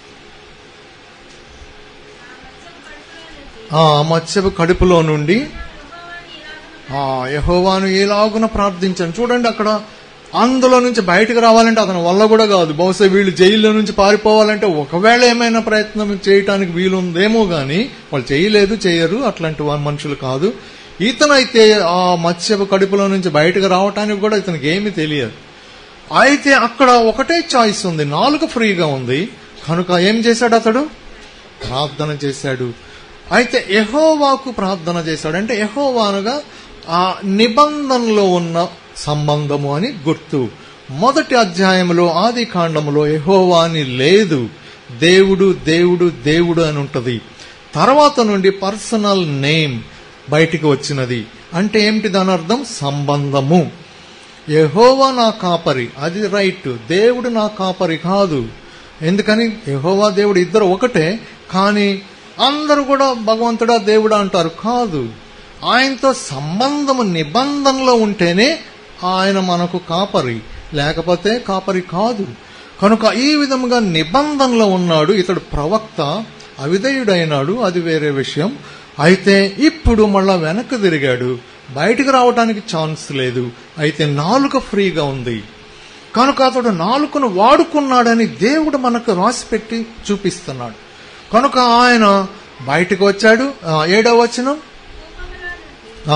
ఆ మత్స్యపు కడుపులో నుండి ఆ యహోవాను ఎలాగున ప్రార్థించాను చూడండి అక్కడ అందులో నుంచి బయటకు రావాలంటే అతని వల్ల కూడా కాదు బహుశా వీళ్ళు జైల్లో నుంచి పారిపోవాలంటే ఒకవేళ ఏమైనా ప్రయత్నం చేయటానికి వీలుందేమో గాని వాళ్ళు చేయలేదు చేయరు అట్లాంటి వా- మనుషులు కాదు ఇతనైతే ఆ మత్స్యపు కడుపులో నుంచి బయటకు రావటానికి కూడా ఇతనికి ఏమీ తెలియదు అయితే అక్కడ ఒకటే చాయిస్ ఉంది నాలుగు ఫ్రీగా ఉంది కనుక ఏం చేశాడు అతడు ప్రార్థన చేశాడు అయితే ఎహోవాకు ప్రార్థన చేశాడు అంటే ఎహోవానుగా ఆ నిబంధనలో ఉన్న సంబంధము అని గుర్తు మొదటి అధ్యాయంలో ఆది కాండములో ఎహోవాని లేదు దేవుడు దేవుడు దేవుడు అని ఉంటది తర్వాత నుండి పర్సనల్ నేమ్ బయటికి వచ్చినది అంటే ఏమిటి దాని అర్థం సంబంధము యెహోవా నా కాపరి అది రైట్ దేవుడు నా కాపరి కాదు ఎందుకని యెహోవా దేవుడు ఇద్దరు ఒకటే కానీ అందరూ కూడా భగవంతుడా దేవుడా అంటారు కాదు ఆయనతో సంబంధము నిబంధనలో ఉంటేనే ఆయన మనకు కాపరి లేకపోతే కాపరి కాదు కనుక ఈ విధముగా నిబంధనలో ఉన్నాడు ఇతడు ప్రవక్త అవిధేయుడైనాడు అది వేరే విషయం అయితే ఇప్పుడు మళ్ళా వెనక్కి తిరిగాడు బయటికి రావడానికి ఛాన్స్ లేదు అయితే నాలుక ఫ్రీగా ఉంది కనుక అతడు నాలుకను వాడుకున్నాడని దేవుడు మనకు రాసిపెట్టి చూపిస్తున్నాడు కనుక ఆయన బయటకు వచ్చాడు ఆ, ఏడవ వచనం ఆ,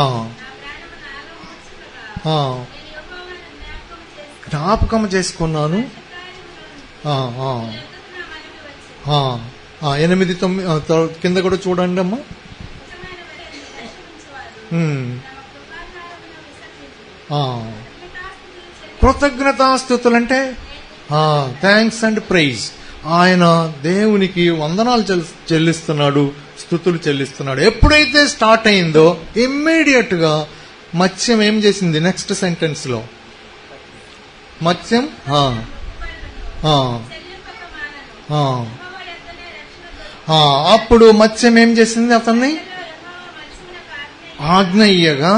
ఆ, జ్ఞాపకం చేసుకున్నాను ఆ, ఆ, ఆ, ఆ, ఎనిమిది తొమ్మిది ఆ, త- కింద కూడా చూడండి అమ్మా ఉమ్, ఆ. కృతజ్ఞతాస్థుతులంటే థ్యాంక్స్ అండ్ ప్రైజ్ ఆయన దేవునికి వందనాలు చెల్- చెల్లిస్తున్నాడు స్థుతులు చెల్లిస్తున్నాడు ఎప్పుడైతే స్టార్ట్ అయిందో ఇమ్మీడియట్ గా మత్స్యం ఏం చేసింది నెక్స్ట్ సెంటెన్స్ లో మత్స్యం ఆ, ఆ, ఆ, ఆ, అప్పుడు మత్స్యం ఏం చేసింది అతన్ని ఆజ్ఞయ్యగా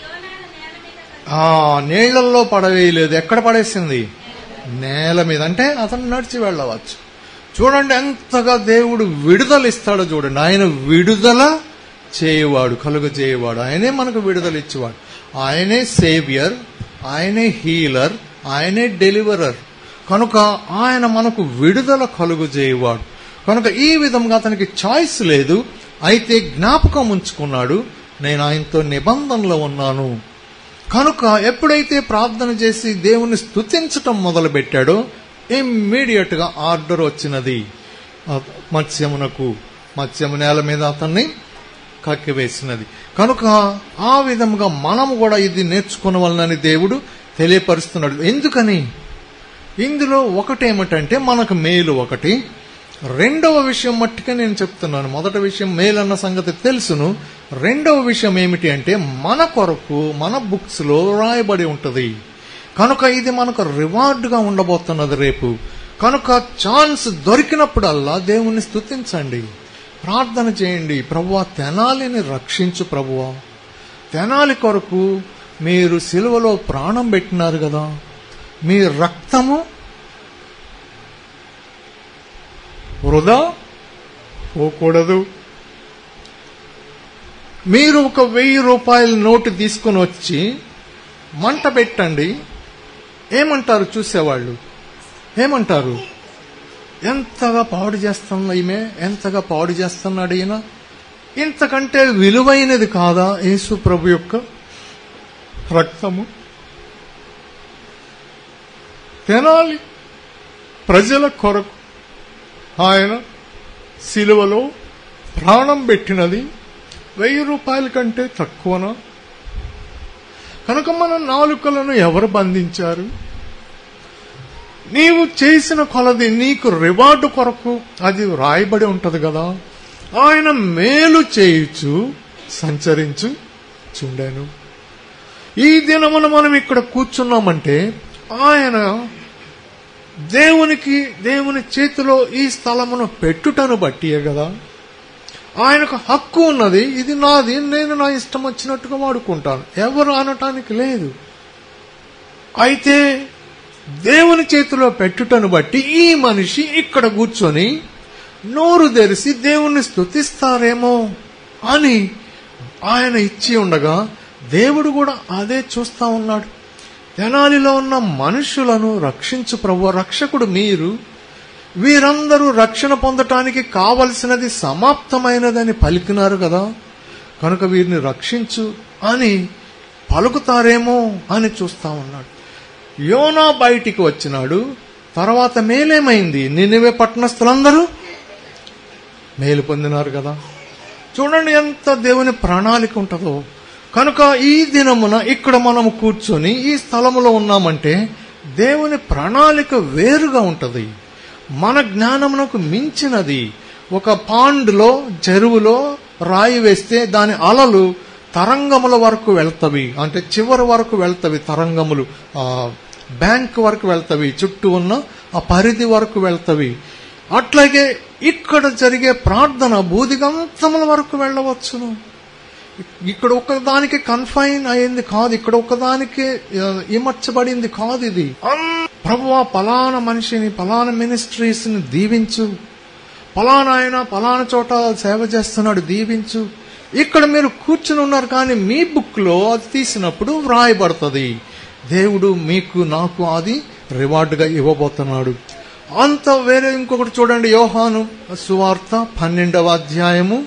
ఆ నీళ్లలో పడవేయలేదు ఎక్కడ పడేసింది నేల మీద అంటే అతను నడిచి వెళ్ళవచ్చు చూడండి ఎంతగా దేవుడు విడుదల ఇస్తాడో చూడండి ఆయన విడుదల చేయవాడు కలుగు చేయవాడు ఆయనే మనకు విడుదల ఇచ్చేవాడు ఆయనే సేవియర్ ఆయనే హీలర్ ఆయనే డెలివరర్ కనుక ఆయన మనకు విడుదల కలుగు చేయవాడు కనుక ఈ విధంగా అతనికి చాయిస్ లేదు అయితే జ్ఞాపకం ఉంచుకున్నాడు నేను ఆయనతో నిబంధనలో ఉన్నాను కనుక ఎప్పుడైతే ప్రార్థన చేసి దేవుని స్తుతించటం మొదలు పెట్టాడో ఇమ్మీడియట్ గా ఆర్డర్ వచ్చినది ఆ మత్స్యమునకు మత్స్యము నేల మీద అతన్ని కక్కివేసినది కనుక ఆ విధముగా మనము కూడా ఇది నేర్చుకునవలనని దేవుడు తెలియపరుస్తున్నాడు ఎందుకని ఇందులో ఒకటేమిటంటే మనకు మేలు ఒకటి రెండవ విషయం మట్టుకే నేను చెప్తున్నాను మొదటి విషయం మేలు అన్న సంగతి తెలుసును రెండవ విషయం ఏమిటి అంటే మన కొరకు మన బుక్స్ లో రాయబడి ఉంటది కనుక ఇది మనకు రివార్డుగా ఉండబోతున్నది రేపు కనుక ఛాన్స్ దొరికినప్పుడల్లా దేవుణ్ణి స్తుతించండి ప్రార్థన చేయండి ప్రభువా తెనాలిని రక్షించు ప్రభువా తెనాలి కొరకు మీరు సిలువలో ప్రాణం పెట్టినారు కదా మీ రక్తము వృధా పోకూడదు మీరు ఒక వెయ్యి రూపాయల నోటు తీసుకొని వచ్చి మంట పెట్టండి ఏమంటారు చూసేవాళ్ళు ఏమంటారు ఎంతగా పాడు చేస్తున్నా ఈమె ఎంతగా పాడు చేస్తున్నాడు ఈయన ఇంతకంటే విలువైనది కాదా యేసు ప్రభు యొక్క రక్తము తెనాలి ప్రజల కొరకు ఆయన సిలువలో ప్రాణం పెట్టినది వెయ్యి రూపాయల కంటే తక్కువనా కనుక మన నాలుకలను ఎవరు బంధించారు నీవు చేసిన కొలది నీకు రివార్డు కొరకు అది రాయబడి ఉంటది కదా ఆయన మేలు చేయుచు సంచరించు చుండాను ఈ దినమున మనం ఇక్కడ కూర్చున్నామంటే ఆయన దేవునికి దేవుని చేతిలో ఈ స్థలమును పెట్టుటను బట్టియే కదా ఆయనకు హక్కు ఉన్నది ఇది నాది నేను నా ఇష్టం వచ్చినట్టుగా వాడుకుంటాను ఎవరు అనటానికి లేదు అయితే దేవుని చేతిలో పెట్టుటను బట్టి ఈ మనిషి ఇక్కడ కూర్చొని నోరు తెరిసి దేవుణ్ణి స్తుతిస్తారేమో అని ఆయన ఇచ్చి ఉండగా దేవుడు కూడా అదే చూస్తా ఉన్నాడు తెనాలిలో ఉన్న మనుషులను రక్షించు ప్రభు రక్షకుడు మీరు వీరందరూ రక్షణ పొందటానికి కావలసినది సమాప్తమైనదని పలికినారు కదా కనుక వీరిని రక్షించు అని పలుకుతారేమో అని చూస్తా ఉన్నాడు యోనా బయటికి వచ్చినాడు తర్వాత మేలేమైంది నిన్నవే పట్టణస్థులందరూ మేలు పొందినారు కదా చూడండి ఎంత దేవుని ప్రణాళిక ఉంటుందో కనుక ఈ దినమున ఇక్కడ మనము కూర్చొని ఈ స్థలములో ఉన్నామంటే దేవుని ప్రణాళిక వేరుగా ఉంటది మన జ్ఞానమునకు మించినది ఒక పాండ్లో చెరువులో రాయి వేస్తే దాని అలలు తరంగముల వరకు వెళ్తవి అంటే చివరి వరకు వెళ్తవి తరంగములు ఆ బ్యాంక్ వరకు వెళ్తవి చుట్టూ ఉన్న ఆ పరిధి వరకు వెళ్తవి అట్లాగే ఇక్కడ జరిగే ప్రార్థన బూదిగంతముల వరకు వెళ్ళవచ్చును ఇక్కడ ఒకదానికి కన్ఫైన్ అయింది కాదు ఇక్కడ ఒకదానికి ఆ, ఇమర్చబడింది కాదు ఇది ప్రభు పలానా మనిషిని పలానా మినిస్ట్రీస్ ని దీవించు పలానా ఆయన పలానా చోట సేవ చేస్తున్నాడు దీవించు ఇక్కడ మీరు కూర్చుని ఉన్నారు కానీ మీ బుక్ లో అది తీసినప్పుడు వ్రాయబడుతుంది దేవుడు మీకు నాకు అది రివార్డుగా ఇవ్వబోతున్నాడు అంత వేరే ఇంకొకటి చూడండి యోహాను సువార్త పన్నెండవ అధ్యాయము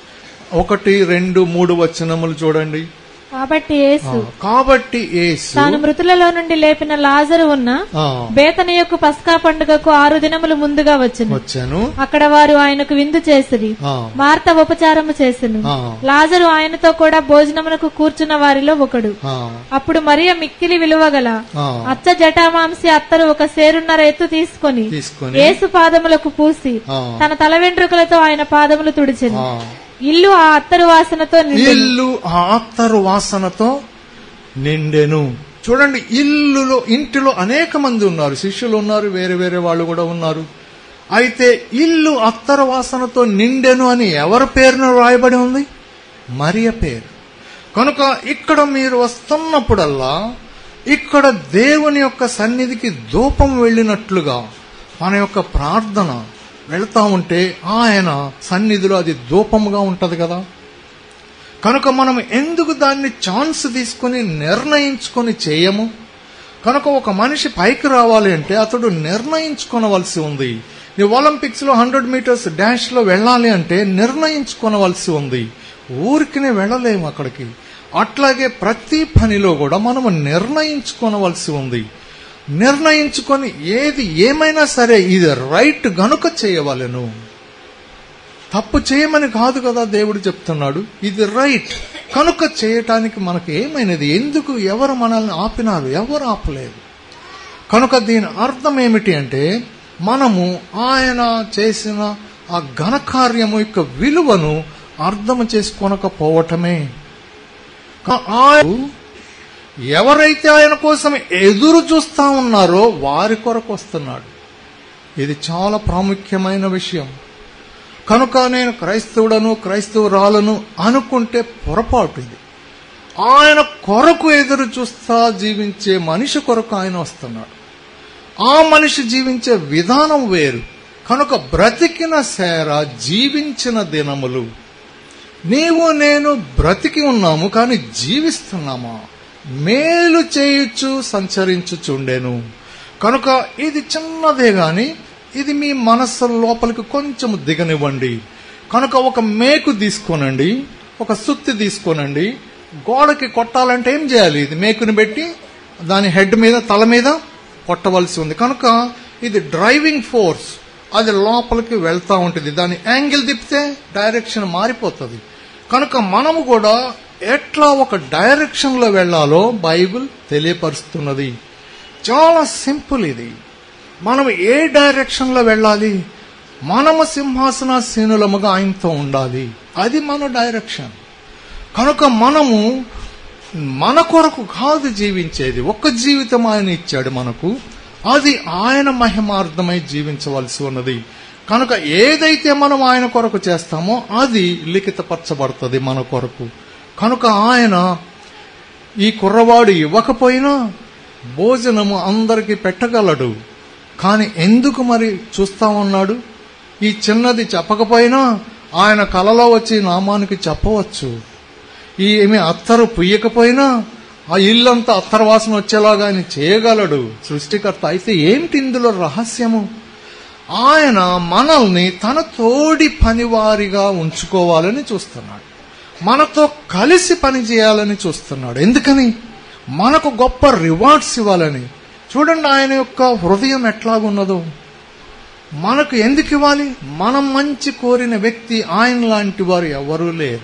ఒకటి రెండు మూడు వచనములు చూడండి కాబట్టి ఆ, యేసు కాబట్టి యేసు తాను మృతులలో నుండి లేపిన లాజరు ఉన్న ఆ, బేతని యొక్క పస్కా పండుగకు ఆరు దినములు ముందుగా వచ్చును వచ్చాను అక్కడ వారు ఆయనకు విందు చేసిరి ఆ, మార్త ఉపచారము చేసెను ఆ, లాజరు ఆయనతో కూడా భోజనమునకు కూర్చున్న వారిలో ఒకడు ఆ, అప్పుడు మరియ మిక్కిలి విలువగల ఆ, అచ్చ జటామాంసి అత్తరు ఒక సేరున్నర ఎత్తు తీసుకొని తీసుకొని యేసు పాదములకు పూసి ఆ, తన తల వెంట్రుకలతో ఆయన పాదములు తుడిచెను ఆ, ఇల్లు ఆ అత్తరు వాసనతో నిండెను ఇల్లు ఆ అత్తరు వాసనతో నిండెను చూడండి ఇల్లులో ఇంటిలో అనేక మంది ఉన్నారు శిష్యులు ఉన్నారు వేరే వేరే వాళ్ళు కూడా ఉన్నారు అయితే ఇల్లు అత్తరు వాసనతో నిండెను అని ఎవరి పేరున రాయబడి ఉంది మరియ పేరు కనుక ఇక్కడ మీరు వస్తున్నప్పుడల్లా ఇక్కడ దేవుని యొక్క సన్నిధికి ధూపం వెళ్ళినట్లుగా మన యొక్క ప్రార్థన వెళ్తా ఉంటే ఆయన సన్నిధిలో అది ధూపముగా ఉంటది కదా కనుక మనం ఎందుకు దాన్ని ఛాన్స్ తీసుకొని నిర్ణయించుకొని చేయము కనుక ఒక మనిషి పైకి రావాలి అంటే అతడు నిర్ణయించుకోవలసి ఉంది నీ ఒలింపిక్స్ లో హండ్రెడ్ మీటర్స్ డాష్ లో వెళ్ళాలి అంటే నిర్ణయించుకోవలసి ఉంది ఊరికినే వెళ్ళలేము అక్కడికి అట్లాగే ప్రతి పనిలో కూడా మనము నిర్ణయించుకోవలసి ఉంది నిర్ణయించుకొని ఏది ఏమైనా సరే ఇది రైట్ గనుక చేయవలెను తప్పు చేయమని కాదు కదా దేవుడు చెప్తున్నాడు ఇది రైట్ కనుక చేయటానికి మనకు ఏమైనది ఎందుకు ఎవరు మనల్ని ఆపినారు ఎవరు ఆపలేదు కనుక దీని అర్థం ఏమిటి అంటే మనము ఆయన చేసిన ఆ ఘనకార్యము యొక్క విలువను అర్థం చేసుకోనకపోవటమే కా- ఆయన ఎవరైతే ఆయన కోసం ఎదురు చూస్తా ఉన్నారో వారి కొరకు వస్తున్నాడు ఇది చాలా ప్రాముఖ్యమైన విషయం కనుక నేను క్రైస్తవుడను క్రైస్తవురాలను అనుకుంటే పొరపాటు ఇది ఆయన కొరకు ఎదురు చూస్తా జీవించే మనిషి కొరకు ఆయన వస్తున్నాడు ఆ మనిషి జీవించే విధానం వేరు కనుక బ్రతికిన సేర జీవించిన దినములు నీవు నేను బ్రతికి ఉన్నాము కానీ జీవిస్తున్నామా మేలు చేయుచు సంచరించుచుండెను కనుక ఇది చిన్నదే గాని ఇది మీ మనస్సు లోపలికి కొంచెం దిగనివ్వండి కనుక ఒక మేకు తీసుకోనండి ఒక సుత్తి తీసుకోనండి గోడకి కొట్టాలంటే ఏం చేయాలి ఇది మేకుని పెట్టి దాని హెడ్ మీద తల మీద కొట్టవలసి ఉంది కనుక ఇది డ్రైవింగ్ ఫోర్స్ అది లోపలికి వెళ్తా ఉంటుంది దాని యాంగిల్ తిప్పితే డైరెక్షన్ మారిపోతుంది కనుక మనము కూడా ఎట్లా ఒక డైరెక్షన్ లో వెళ్లాలో బైబిల్ తెలియపరుస్తున్నది చాలా సింపుల్ ఇది మనం ఏ డైరెక్షన్ లో వెళ్ళాలి మనము సింహాసనాసీనులముగా ఆయనతో ఉండాలి అది మన డైరెక్షన్ కనుక మనము మన కొరకు కాదు జీవించేది ఒక్క జీవితం ఆయన ఇచ్చాడు మనకు అది ఆయన మహిమార్థమై జీవించవలసి ఉన్నది కనుక ఏదైతే మనం ఆయన కొరకు చేస్తామో అది లిఖితపరచబడుతుంది మన కొరకు కనుక ఆయన ఈ కుర్రవాడు ఇవ్వకపోయినా భోజనము అందరికి పెట్టగలడు కానీ ఎందుకు మరి చూస్తా ఉన్నాడు ఈ చిన్నది చెప్పకపోయినా ఆయన కలలో వచ్చి నామానికి చెప్పవచ్చు ఈ ఏమి అత్తరు పుయ్యకపోయినా ఆ ఇల్లంతా అత్తర వాసన వచ్చేలాగా ఆయన చేయగలడు సృష్టికర్త అయితే ఏమిటి ఇందులో రహస్యము ఆయన మనల్ని తన తోడి పనివారిగా ఉంచుకోవాలని చూస్తున్నాడు మనతో కలిసి పని చేయాలని చూస్తున్నాడు ఎందుకని మనకు గొప్ప రివార్డ్స్ ఇవ్వాలని చూడండి ఆయన యొక్క హృదయం ఎట్లాగున్నదో మనకు ఎందుకు ఇవ్వాలి మనం మంచి కోరిన వ్యక్తి ఆయన లాంటి వారు ఎవరూ లేరు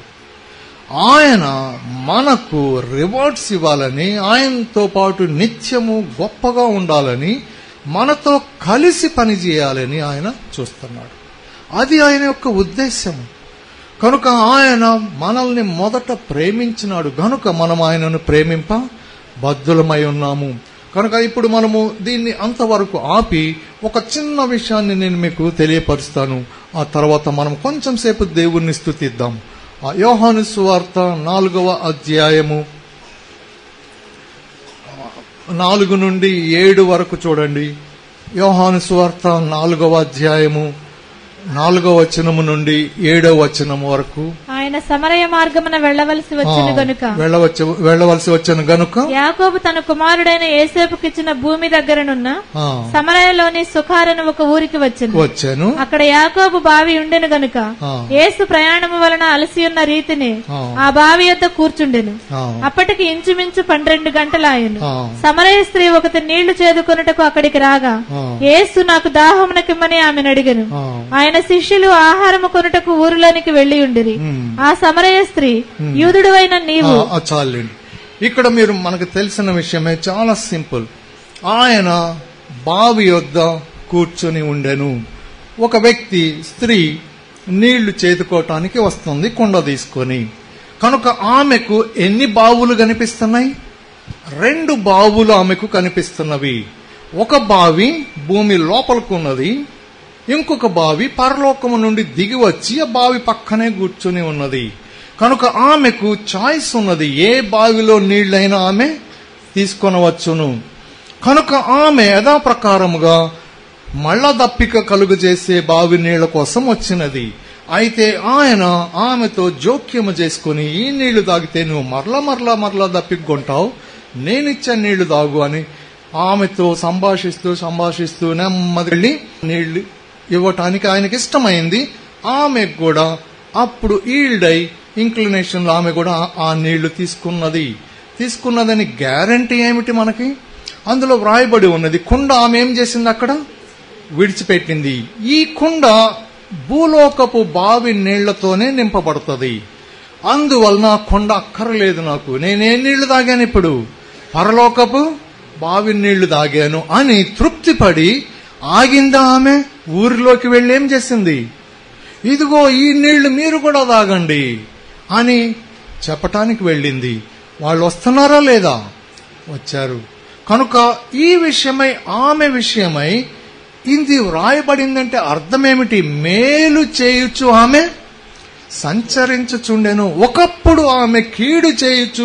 ఆయన మనకు రివార్డ్స్ ఇవ్వాలని ఆయనతో పాటు నిత్యము గొప్పగా ఉండాలని మనతో కలిసి పని చేయాలని ఆయన చూస్తున్నాడు అది ఆయన యొక్క ఉద్దేశం కనుక ఆయన మనల్ని మొదట ప్రేమించినాడు కనుక మనం ఆయనను ప్రేమింప బద్ధులమై ఉన్నాము కనుక ఇప్పుడు మనము దీన్ని అంతవరకు ఆపి ఒక చిన్న విషయాన్ని నేను మీకు తెలియపరుస్తాను ఆ తర్వాత మనం కొంచెం సేపు దేవుణ్ణి స్తుతిద్దాం ఆ యోహాను సువార్త నాలుగవ అధ్యాయము నాలుగు నుండి ఏడు వరకు చూడండి యోహాను సువార్త నాలుగవ అధ్యాయము నాలుగవ వచనము నుండి ఏడవ వచనము వరకు ఆయన సమరయ మార్గమున వెళ్ళవలసి వచ్చిన గనుక వెళ్ళవచ్చు వెళ్ళవలసి వచ్చిన గనుక యాకోబు తన కుమారుడైన ఏసేపుకిచ్చిన భూమి దగ్గరనున్న ఆ, సమరయలోని సుఖారను ఒక ఊరికి వచ్చింది వచ్చాను అక్కడ యాకోబు బావి ఉండెను గనుక ఆ. ఏసు ప్రయాణము వలన అలసి ఉన్న రీతిని ఆ. ఆ బావి యొద్ద కూర్చుండెను ఆ, అప్పటికి ఇంచుమించు పన్నెండు గంటలాయను ఆ. సమరయ స్త్రీ ఒకటి నీళ్లు చేదుకొనుటకు అక్కడికి రాగా ఆ. ఏసు నాకు దాహమునకిమ్మని ఆమెను అడిగను ఆ. ఆయన శిష్యులు ఆహారము కొనుటకు ఊరిలోనికి వెళ్లి ఉండిరి ఉమ్. ఆ సమరయ స్త్రీ యూదుడు అయిన నీవు ఆ, ఆ, చాలండి ఇక్కడ మీరు మనకు తెలిసిన విషయమే చాలా సింపుల్ ఆయన బావి యొద్ద కూర్చొని ఉండెను ఒక వ్యక్తి స్త్రీ నీళ్లు చేదుకోవటానికి వస్తుంది కుండ తీసుకొని కనుక ఆమెకు ఎన్ని బావులు కనిపిస్తున్నాయి రెండు బావులు ఆమెకు కనిపిస్తున్నవి ఒక బావి భూమి లోపలకు ఉన్నది ఇంకొక బావి పరలోకము నుండి దిగి వచ్చి ఆ బావి పక్కనే కూర్చుని ఉన్నది కనుక ఆమెకు చాయిస్ ఉన్నది ఏ బావిలో నీళ్లైనా ఆమె తీసుకొనవచ్చును కనుక ఆమె యథాప్రకారముగా మళ్ళా దప్పిక కలుగు చేసే బావి నీళ్ల కోసం వచ్చినది అయితే ఆయన ఆమెతో జోక్యము చేసుకుని ఈ నీళ్లు తాగితే నువ్వు మరలా మరలా మరలా దప్పికొంటావు నేనిచ్చే నీళ్లు తాగు అని ఆమెతో సంభాషిస్తూ సంభాషిస్తూ నెమ్మది వెళ్ళి నీళ్లు ఇవ్వటానికి ఆయనకి ఇష్టమైంది ఆమె కూడా అప్పుడు ఈల్డై ఇంక్లినేషన్ లో ఆమె కూడా ఆ నీళ్లు తీసుకున్నది తీసుకున్నదని గ్యారంటీ ఏమిటి మనకి అందులో వ్రాయబడి ఉన్నది కుండ ఆమె ఏం చేసింది అక్కడ విడిచిపెట్టింది ఈ కుండ భూలోకపు బావి నీళ్లతోనే నింపబడుతుంది అందువలన ఆ కొండ అక్కర్లేదు నాకు నేనే నీళ్లు తాగాను ఇప్పుడు పరలోకపు బావి నీళ్లు తాగాను అని తృప్తిపడి ఆగిందా ఆమె ఊరిలోకి వెళ్ళి ఏం చేసింది ఇదిగో ఈ నీళ్లు మీరు కూడా తాగండి అని చెప్పటానికి వెళ్ళింది వాళ్ళు వస్తున్నారా లేదా వచ్చారు కనుక ఈ విషయమై ఆమె విషయమై ఇది వ్రాయబడిందంటే అర్థమేమిటి మేలు చేయుచు ఆమె సంచరించుచుండెను ఒకప్పుడు ఆమె కీడు చేయుచు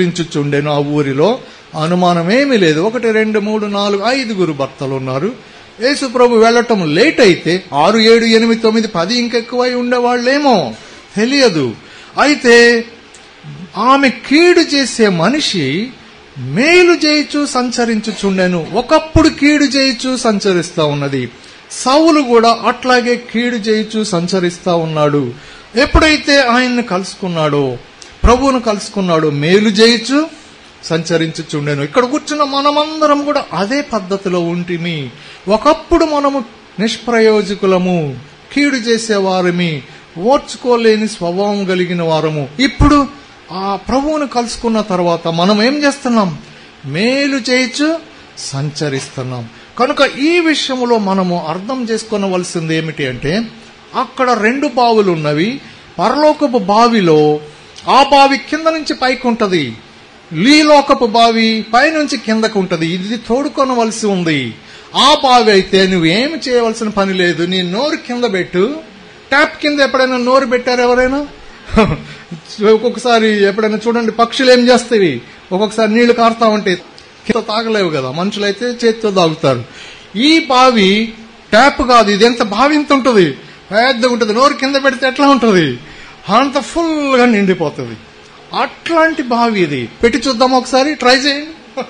సంచరించుచుండెను ఆ ఊరిలో అనుమానమేమీ లేదు ఒకటి రెండు మూడు నాలుగు ఐదుగురు భర్తలు ఉన్నారు యేసు ప్రభు వెళ్ళటం లేట్ అయితే ఆరు ఏడు ఎనిమిది తొమ్మిది పది ఇంకెక్కువై ఉండేవాళ్ళేమో తెలియదు అయితే ఆమె కీడు చేసే మనిషి మేలు చేయిచు సంచరించుచుండెను ఒకప్పుడు కీడు చేయిచు సంచరిస్తా ఉన్నది సౌలు కూడా అట్లాగే కీడు చేయిచు సంచరిస్తా ఉన్నాడు ఎప్పుడైతే ఆయన్ని కలుసుకున్నాడో ప్రభువును కలుసుకున్నాడో మేలు చేయిచు సంచరించుచుండెను ఇక్కడ కూర్చున్న మనమందరం కూడా అదే పద్ధతిలో ఉంటిమి ఒకప్పుడు మనము నిష్ప్రయోజకులము కీడు చేసేవారమి ఓర్చుకోలేని స్వభావం కలిగిన వారము ఇప్పుడు ఆ ప్రభువును కలుసుకున్న తర్వాత మనం ఏం చేస్తున్నాం మేలు చేయొచ్చు సంచరిస్తున్నాం కనుక ఈ విషయంలో మనము అర్థం చేసుకోవలసింది ఏమిటి అంటే అక్కడ రెండు బావులు ఉన్నవి పరలోకపు బావిలో ఆ బావి కింద నుంచి పైకి ఉంటది లీలోకపు బావి పైనుంచి కిందకు ఉంటది ఇది తోడుకొనవలసి ఉంది ఆ బావి అయితే నువ్వేమి చేయవలసిన పని లేదు నీ నోరు కింద పెట్టు ట్యాప్ కింద ఎప్పుడైనా నోరు పెట్టారు ఎవరైనా ఒక్కొక్కసారి ఎప్పుడైనా చూడండి పక్షులు ఏం చేస్తాయి ఒక్కొక్కసారి నీళ్లు కారుతా ఉంటాయి కింద తాగలేవు కదా మనుషులైతే చేతితో తాగుతారు ఈ బావి ట్యాప్ కాదు ఇది ఎంత బావి ఇంత ఉంటుంది పెద్దగా ఉంటుంది నోరు కింద పెడితే ఎట్లా ఉంటుంది అంత ఫుల్ గా నిండిపోతుంది అట్లాంటి బావి ఇది పెట్టి చూద్దాం ఒకసారి ట్రై చేయండి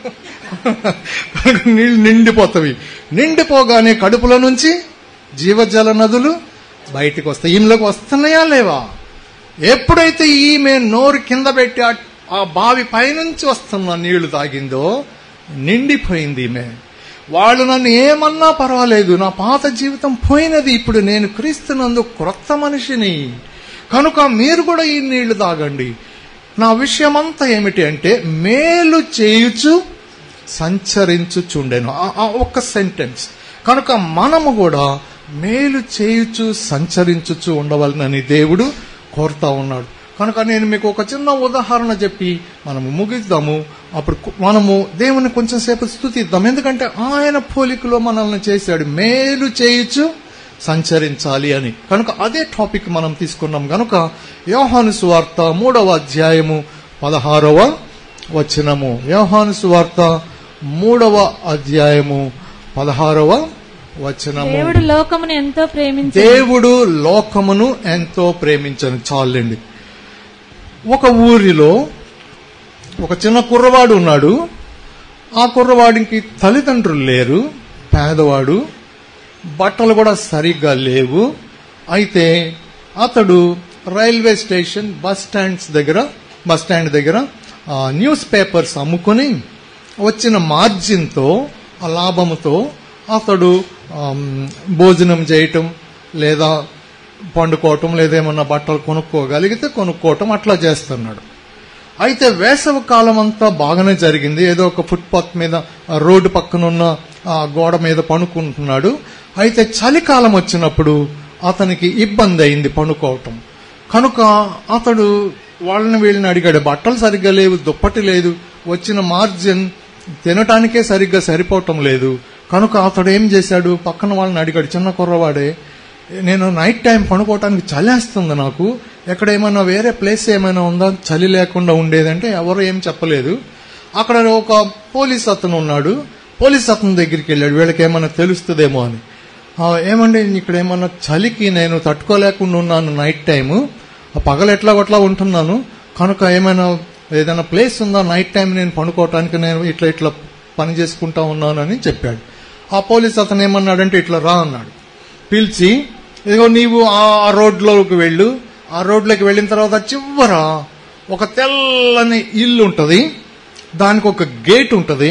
నీళ్ళు నిండిపోతవి నిండిపోగానే కడుపులో నుంచి జీవజల నదులు బయటికి వస్తాయి ఈమెలోకి వస్తున్నాయా లేవా ఎప్పుడైతే ఈమె నోరు కింద పెట్టి ఆ- ఆ బావి పైనుంచి వస్తున్న నీళ్లు తాగిందో నిండిపోయింది ఈమె వాళ్ళు నన్ను ఏమన్నా పర్వాలేదు నా పాత జీవితం పోయినది ఇప్పుడు నేను క్రీస్తునందు క్రొత్త మనిషిని కనుక మీరు కూడా ఈ నీళ్లు తాగండి నా విషయమంతా ఏమిటి అంటే మేలు చేయుచు సంచరించుచుండెను ఆ- ఆ ఒక్క సెంటెన్స్ కనుక మనము కూడా మేలు చేయుచు సంచరించుచు ఉండవలనని దేవుడు కోరుతా ఉన్నాడు కనుక నేను మీకు ఒక చిన్న ఉదాహరణ చెప్పి మనము ముగిద్దాము అప్పుడు కు- మనము దేవుని కొంచెం సేపు స్థుతిద్దాం ఎందుకంటే ఆయన పోలికలో మనల్ని చేశాడు మేలు చేయుచు సంచరించాలి అని కనుక అదే టాపిక్ మనం తీసుకున్నాం కనుక యోహాను సువార్త మూడవ అధ్యాయము పదహారవ వచనము యోహాను సువార్త మూడవ అధ్యాయము పదహారవ వచనము దేవుడు లోకమును ఎంతో ప్రేమించి దేవుడు లోకమును ఎంతో ప్రేమించను చాలండి ఒక ఊరిలో ఒక చిన్న కుర్రవాడు ఉన్నాడు ఆ కుర్రవాడికి తల్లిదండ్రులు లేరు పేదవాడు బట్టలు కూడా సరిగ్గా లేవు అయితే అతడు రైల్వే స్టేషన్ బస్ స్టాండ్స్ దగ్గర బస్ స్టాండ్ దగ్గర ఆ, న్యూస్ పేపర్స్ అమ్ముకొని వచ్చిన మార్జిన్తో ఆ లాభముతో అతడు ఆమ్, భోజనం చేయటం లేదా పండుకోవటం లేదా ఏమన్నా బట్టలు కొనుక్కోగలిగితే కొనుక్కోవటం అట్లా చేస్తున్నాడు అయితే వేసవి కాలం అంతా బాగానే జరిగింది ఏదో ఒక ఫుట్పాత్ మీద ఆ రోడ్డు పక్కన ఉన్న ఆ గోడ మీద పనుకుంటున్నాడు అయితే చలికాలం వచ్చినప్పుడు అతనికి ఇబ్బంది అయింది పనుకోవటం కనుక అతడు వాళ్ళని వీళ్ళని అడిగాడు బట్టలు సరిగ్గా లేవు దుప్పటి లేదు వచ్చిన మార్జిన్ తినటానికే సరిగ్గా సరిపోవటం లేదు కనుక అతడు ఏం చేశాడు పక్కన వాళ్ళని అడిగాడు చిన్న కుర్రవాడే నేను నైట్ టైం పనుకోవటానికి చలేస్తుంది నాకు ఎక్కడ ఏమైనా వేరే ప్లేస్ ఏమైనా ఉందా చలి లేకుండా ఉండేదంటే ఎవరు ఏం చెప్పలేదు అక్కడ ఒక పోలీస్ అతను ఉన్నాడు పోలీస్ అతని దగ్గరికి వెళ్ళాడు వీళ్ళకి ఏమైనా తెలుస్తుందేమో అని "ఆ, ఏమండి ఇక్కడ ఏమన్నా చలికి నేను తట్టుకోలేకుండా ఉన్నాను నైట్ టైము ఆ పగలు ఎట్లా కొట్లా ఉంటున్నాను కనుక ఏమైనా ఏదైనా ప్లేస్ ఉందా నైట్ టైం నేను పనుకోవటానికి నేను ఇట్లా ఇట్లా పని చేసుకుంటా ఉన్నానని చెప్పాడు ఆ పోలీస్ అతను ఏమన్నాడంటే ఇట్లా రా అన్నాడు పిలిచి ఇదిగో నీవు ఆ రోడ్లోకి వెళ్ళు ఆ రోడ్లోకి వెళ్ళిన తర్వాత చివర ఒక తెల్లని ఇల్లు ఉంటుంది దానికి ఒక గేట్ ఉంటుంది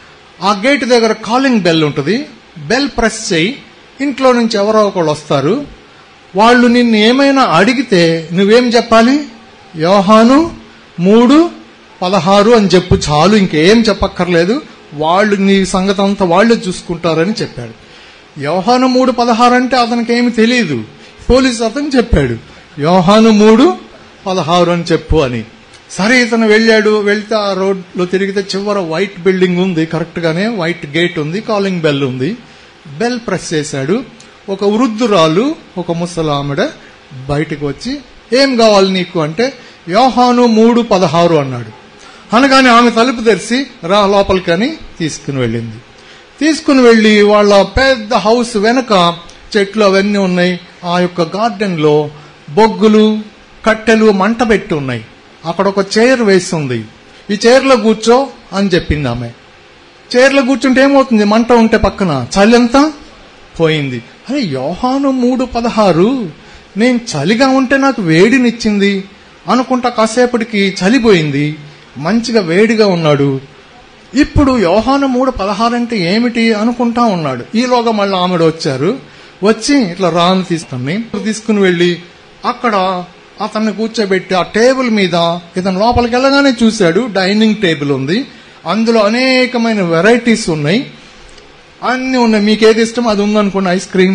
ఆ గేట్ దగ్గర కాలింగ్ బెల్ ఉంటుంది బెల్ ప్రెస్ చేయి ఇంట్లో నుంచి ఎవరో ఒకళ్ళు వస్తారు వాళ్ళు నిన్ను ఏమైనా అడిగితే నువ్వేం చెప్పాలి యోహాను మూడు పదహారు అని చెప్పు చాలు ఇంకేం చెప్పక్కర్లేదు వాళ్ళు నీ సంగతి అంతా వాళ్ళే చూసుకుంటారని చెప్పాడు యోహాను మూడు పదహారు అంటే అతనికి ఏమి తెలియదు పోలీసు అతను చెప్పాడు యోహాను మూడు పదహారు అని చెప్పు అని సరే ఇతను వెళ్ళాడు వెళ్తే ఆ రోడ్లో తిరిగితే చివర వైట్ బిల్డింగ్ ఉంది కరెక్ట్ గానే వైట్ గేట్ ఉంది కాలింగ్ బెల్ ఉంది బెల్ ప్రెస్ చేశాడు ఒక వృద్ధురాలు ఒక ముసలామెడ బయటకు వచ్చి ఏం కావాలి నీకు అంటే యోహాను మూడు పదహారు అన్నాడు అనగానే ఆమె తలుపు తెరిచి రా లోపలికని తీసుకుని వెళ్ళింది తీసుకుని వెళ్ళి వాళ్ళ పెద్ద హౌస్ వెనక చెట్లు అవన్నీ ఉన్నాయి ఆ యొక్క గార్డెన్ లో బొగ్గులు కట్టెలు మంట పెట్టి ఉన్నాయి అక్కడ ఒక చైర్ వేసి ఉంది ఈ చైర్లో కూర్చో అని చెప్పింది ఆమె చైర్లో కూర్చుంటే ఏమవుతుంది మంట ఉంటే పక్కన చలంతా పోయింది అరే యోహాను మూడు పదహారు నేను చలిగా ఉంటే నాకు వేడినిచ్చింది అనుకుంటా కాసేపటికి చలిపోయింది మంచిగా వేడిగా ఉన్నాడు ఇప్పుడు యోహాను మూడు పదహారు అంటే ఏమిటి అనుకుంటా ఉన్నాడు ఈలోగా మళ్ళీ ఆమెడు వచ్చారు వచ్చి ఇట్లా రాను తీసుకుని తీసుకుని వెళ్ళి అక్కడ అతన్ని కూర్చోబెట్టి ఆ టేబుల్ మీద ఇతను లోపలికి వెళ్ళగానే చూశాడు డైనింగ్ టేబుల్ ఉంది అందులో అనేకమైన వెరైటీస్ ఉన్నాయి అన్ని ఉన్నాయి మీకు ఏది ఇష్టమో అది ఉందనుకోండి ఐస్ క్రీమ్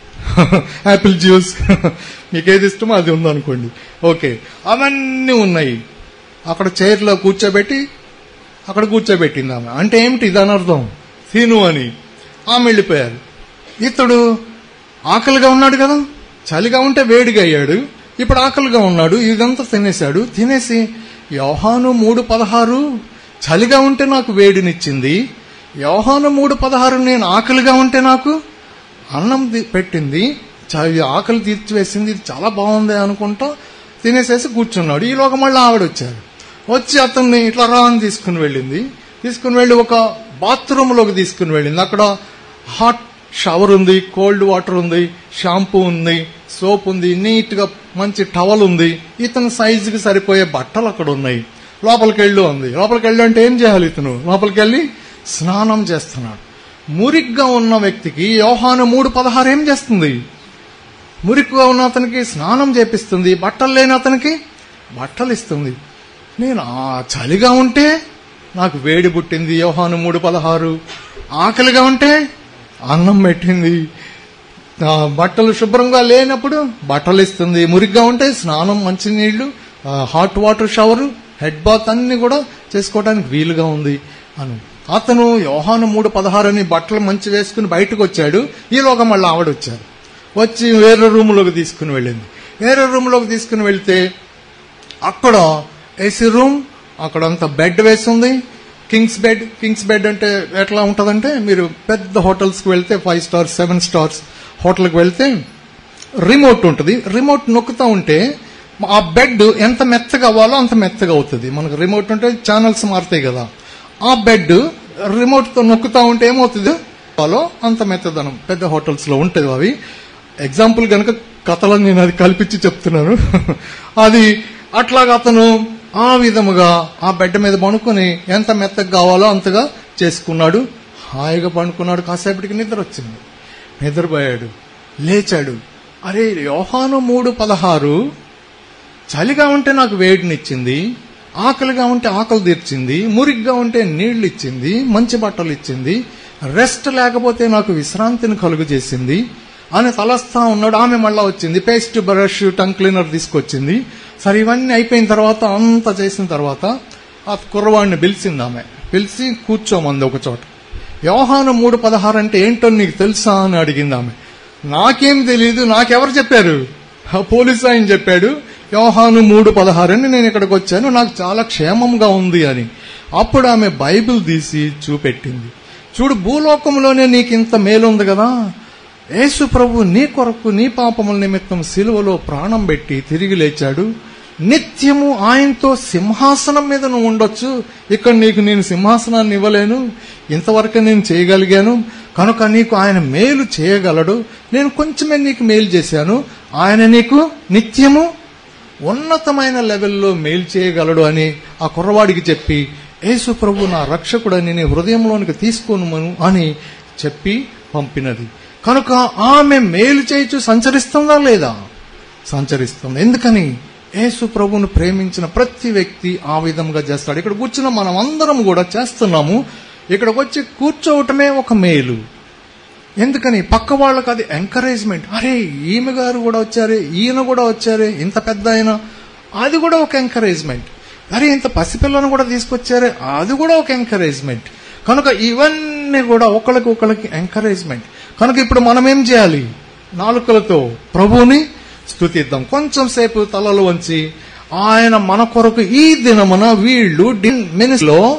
యాపిల్ జ్యూస్ మీకు ఏది ఇష్టమో అది ఉందనుకోండి ఓకే అవన్నీ ఉన్నాయి అక్కడ చైర్లో కూర్చోబెట్టి అక్కడ కూర్చోబెట్టింది ఆమె అంటే ఏమిటి దాని అర్థం తిను అని ఆమె వెళ్ళిపోయారు ఇతడు ఆకలిగా ఉన్నాడు కదా చలిగా ఉంటే వేడిగా అయ్యాడు ఇప్పుడు ఆకలిగా ఉన్నాడు ఇదంతా తినేశాడు తినేసి యోహాను మూడు పదహారు చలిగా ఉంటే నాకు వేడినిచ్చింది యోహాను మూడు పదహారు నేను ఆకలిగా ఉంటే నాకు అన్నం ది- పెట్టింది చ- ఇది ఆకలి తీర్చివేసింది ఇది చాలా బాగుంది అనుకుంటా తినేసేసి కూర్చున్నాడు ఈలోగా మళ్ళీ ఆవిడ వచ్చారు వచ్చి అతన్ని ఇట్లా రా అని తీసుకుని వెళ్ళింది తీసుకుని వెళ్ళి ఒక బాత్రూంలోకి తీసుకుని వెళ్ళింది అక్కడ హాట్ షవర్ ఉంది కోల్డ్ వాటర్ ఉంది షాంపూ ఉంది సోప్ ఉంది నీట్ గా మంచి టవల్ ఉంది ఇతని సైజుకి సరిపోయే బట్టలు అక్కడ ఉన్నాయి లోపలికి వెళ్ళు ఉంది లోపలికి వెళ్ళు అంటే ఏం చేయాలి ఇతను లోపలికి వెళ్ళి స్నానం చేస్తున్నాడు మురిగ్గా ఉన్న వ్యక్తికి యోహాను మూడు పదహారు ఏం చేస్తుంది మురికిగా ఉన్న అతనికి స్నానం చేపిస్తుంది బట్టలు లేని అతనికి బట్టలు ఇస్తుంది నేను ఆ చలిగా ఉంటే నాకు వేడి పుట్టింది యోహాను మూడు పదహారు ఆకలిగా ఉంటే అన్నం పెట్టింది ఆ, బట్టలు శుభ్రంగా లేనప్పుడు బట్టలు ఇస్తుంది మురిగ్గా ఉంటే స్నానం మంచినీళ్లు ఆ, hot water shower head bath అన్ని కూడా చేసుకోవడానికి వీలుగా ఉంది అని అతను యోహాను మూడు పదహారు అని బట్టలు మంచి వేసుకుని బయటకు వచ్చాడు ఈలోగా మళ్ళీ ఆవిడ వచ్చారు వచ్చి వేరే రూమ్లోకి తీసుకుని వెళ్ళింది వేరే రూమ్లోకి తీసుకుని వెళ్తే అక్కడ ఏసీ రూమ్ అక్కడ అంత బెడ్ వేసి ఉంది కింగ్స్ బెడ్ కింగ్స్ బెడ్ అంటే ఎట్లా ఉంటదంటే మీరు పెద్ద హోటల్స్కి వెళ్తే ఫైవ్ స్టార్స్ సెవెన్ స్టార్స్ హోటల్కి వెళ్తే రిమోట్ ఉంటుంది రిమోట్ నొక్కుతా ఉంటే ఆ బెడ్ ఎంత మెత్తగా అవ్వాలో అంత మెత్తగా అవుతుంది మనకు రిమోట్ ఉంటే ఛానల్స్ మారుతాయి కదా ఆ బెడ్ రిమోట్ తో నొక్కుతా ఉంటే ఏమవుతుంది అవ్వాలో అంత మెత్తదనం పెద్ద హోటల్స్ లో ఉంటుంది అవి ఎగ్జాంపుల్ గనక కథలను నేను అది కల్పించి చెప్తున్నాను అది అట్లాగా అతను ఆ విధముగా ఆ బెడ్ మీద పడుకొని ఎంత మెత్తగా కావాలో అంతగా చేసుకున్నాడు హాయిగా పండుకున్నాడు కాసేపటికి నిద్ర వచ్చింది నిద్రపోయాడు లేచాడు అరే యోహాను మూడు పదహారు చలిగా ఉంటే నాకు వేడినిచ్చింది ఆకలిగా ఉంటే ఆకలి తీర్చింది మురిగ్గా ఉంటే నీళ్లు ఇచ్చింది మంచి బట్టలు ఇచ్చింది రెస్ట్ లేకపోతే నాకు విశ్రాంతిని కలుగు చేసింది అని తలస్తా ఉన్నాడు ఆమె మళ్ళా వచ్చింది పేస్ట్ బ్రష్ టంగ్ క్లీనర్ తీసుకొచ్చింది సరే ఇవన్నీ అయిపోయిన తర్వాత అంత చేసిన తర్వాత ఆ కుర్రవాడిని పిలిచింది ఆమె పిలిచి కూర్చోమంది ఒక చోట యోహాను మూడు పదహారు అంటే ఏంటో నీకు తెలుసా అని అడిగింది ఆమె నాకేం తెలియదు నాకెవరు చెప్పారు ఆ పోలీస్ ఆయన చెప్పాడు యోహాను మూడు పదహారు అని నేను ఇక్కడికి వచ్చాను నాకు చాలా క్షేమంగా ఉంది అని అప్పుడు ఆమె బైబిల్ తీసి చూపెట్టింది చూడు భూలోకంలోనే నీకు ఇంత మేలుంది కదా యేసు ప్రభు నీ కొరకు నీ పాపముల నిమిత్తం సిలువలో ప్రాణం పెట్టి తిరిగి లేచాడు నిత్యము ఆయనతో సింహాసనం మీద నువ్వు ఉండొచ్చు ఇక్కడ నీకు నేను సింహాసనాన్ని ఇవ్వలేను ఇంతవరకు నేను చేయగలిగాను కనుక నీకు ఆయన మేలు చేయగలడు నేను కొంచెమే నీకు మేలు చేశాను ఆయన నీకు నిత్యము ఉన్నతమైన లెవెల్లో మేలు చేయగలడు అని ఆ కుర్రవాడికి చెప్పి యేసు ప్రభు నా రక్షకుడని నీ హృదయంలోనికి తీసుకోను అని చెప్పి పంపినది కనుక ఆమె మేలు చేయించు సంచరిస్తుందా లేదా సంచరిస్తుంది ఎందుకని యేసు ప్రభువును ప్రేమించిన ప్రతి వ్యక్తి ఆ విధంగా చేస్తాడు ఇక్కడ కూర్చున్న మనం అందరం కూడా చేస్తున్నాము ఇక్కడికి వచ్చి కూర్చోవటమే ఒక మేలు ఎందుకని పక్క వాళ్ళకి అది ఎంకరేజ్మెంట్ అరే ఈమె గారు కూడా వచ్చారే ఈయన కూడా వచ్చారే ఇంత పెద్ద ఆయన అది కూడా ఒక ఎంకరేజ్మెంట్ అరే ఇంత పసిపిల్లను కూడా తీసుకొచ్చారే అది కూడా ఒక ఎంకరేజ్మెంట్ కనుక ఇవన్నీ కూడా ఒకరికి ఒకరికి ఎంకరేజ్మెంట్ కనుక ఇప్పుడు మనం ఏం చేయాలి నాలుకలతో ప్రభువుని స్తుతిద్దాం కొంచెం సేపు తలలు వంచి ఆయన మన కొరకు ఈ దినమున వీళ్ళు మినిస్లో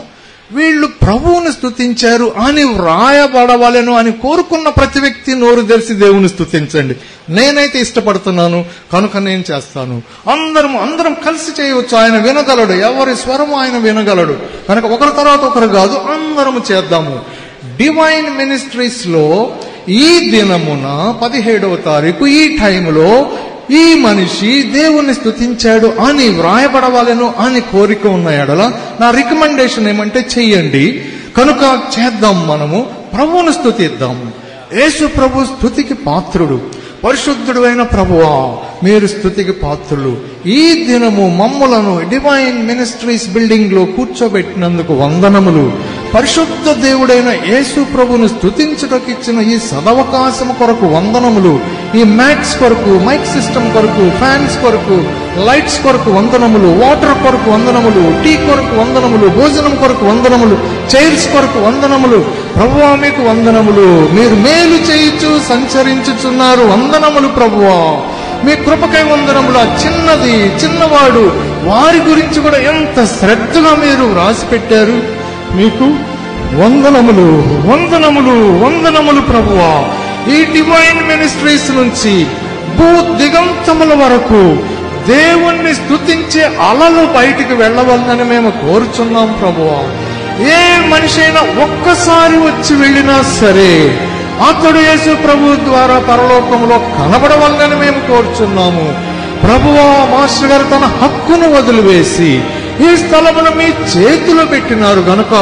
వీళ్ళు ప్రభువుని స్తుతించారు అని వ్రాయబడవలను అని కోరుకున్న ప్రతి వ్యక్తి నోరు తెరిచి దేవుని స్తుతించండి నేనైతే ఇష్టపడుతున్నాను కనుక నేను చేస్తాను అందరం అందరం కలిసి చేయవచ్చు ఆయన వినగలడు ఎవరి స్వరం ఆయన వినగలడు కనుక ఒకరి తర్వాత ఒకరు కాదు అందరము చేద్దాము డివైన్ మినిస్ట్రీస్ లో ఈ దినమున పదిహేడవ తారీఖు ఈ టైంలో ఈ మనిషి దేవుణ్ణి స్తుతించాడు అని వ్రాయబడవాలను అని కోరిక ఉన్న ఎడల నా రికమెండేషన్ ఏమంటే చెయ్యండి కనుక చేద్దాం మనము ప్రభువును స్తుతిద్దాము యేసు ప్రభు స్తుతికి పాత్రుడు పరిశుద్ధుడు అయిన ప్రభువా మీరు స్తుతికి పాత్రులు ఈ దినము మమ్ములను డివైన్ మినిస్ట్రీస్ బిల్డింగ్ లో కూర్చోబెట్టినందుకు వందనములు పరిశుద్ధ దేవుడైన యేసు ప్రభును స్తుతించుటకు ఇచ్చిన ఈ సదవకాశము కొరకు వందనములు ఈ మ్యాట్స్ కొరకు మైక్ సిస్టమ్ కొరకు ఫ్యాన్స్ కొరకు లైట్స్ కొరకు వందనములు వాటర్ కొరకు వందనములు టీ కొరకు వందనములు భోజనం కొరకు వందనములు చైర్స్ కొరకు వందనములు ప్రభువా మీకు వందనములు మీరు మేలు చేయుచు సంచరించుచున్నారు వందనములు ప్రభువా మీ కృపకై వందనములు ఆ చిన్నది చిన్నవాడు వారి గురించి కూడా ఎంత శ్రద్ధగా మీరు రాసి పెట్టారు మీకు వందనములు వందనములు వందనములు ప్రభువా ఈ డివైన్ మినిస్ట్రీస్ నుంచి భూ దిగంతముల వరకు దేవుణ్ణి స్తుతించే అలలు బయటికి వెళ్ళవలనని మేము కోరుచున్నాం ప్రభువా ఏ మనిషి అయినా ఒక్కసారి వచ్చి వెళ్ళినా సరే అతడు యేసు ప్రభు ద్వారా పరలోకంలో కనబడవలనని మేము కోరుచున్నాము ప్రభువా మాస్టర్ గారు తన హక్కును వదిలివేసి ఈ స్థలమును మీ చేతిలో పెట్టినారు గనుక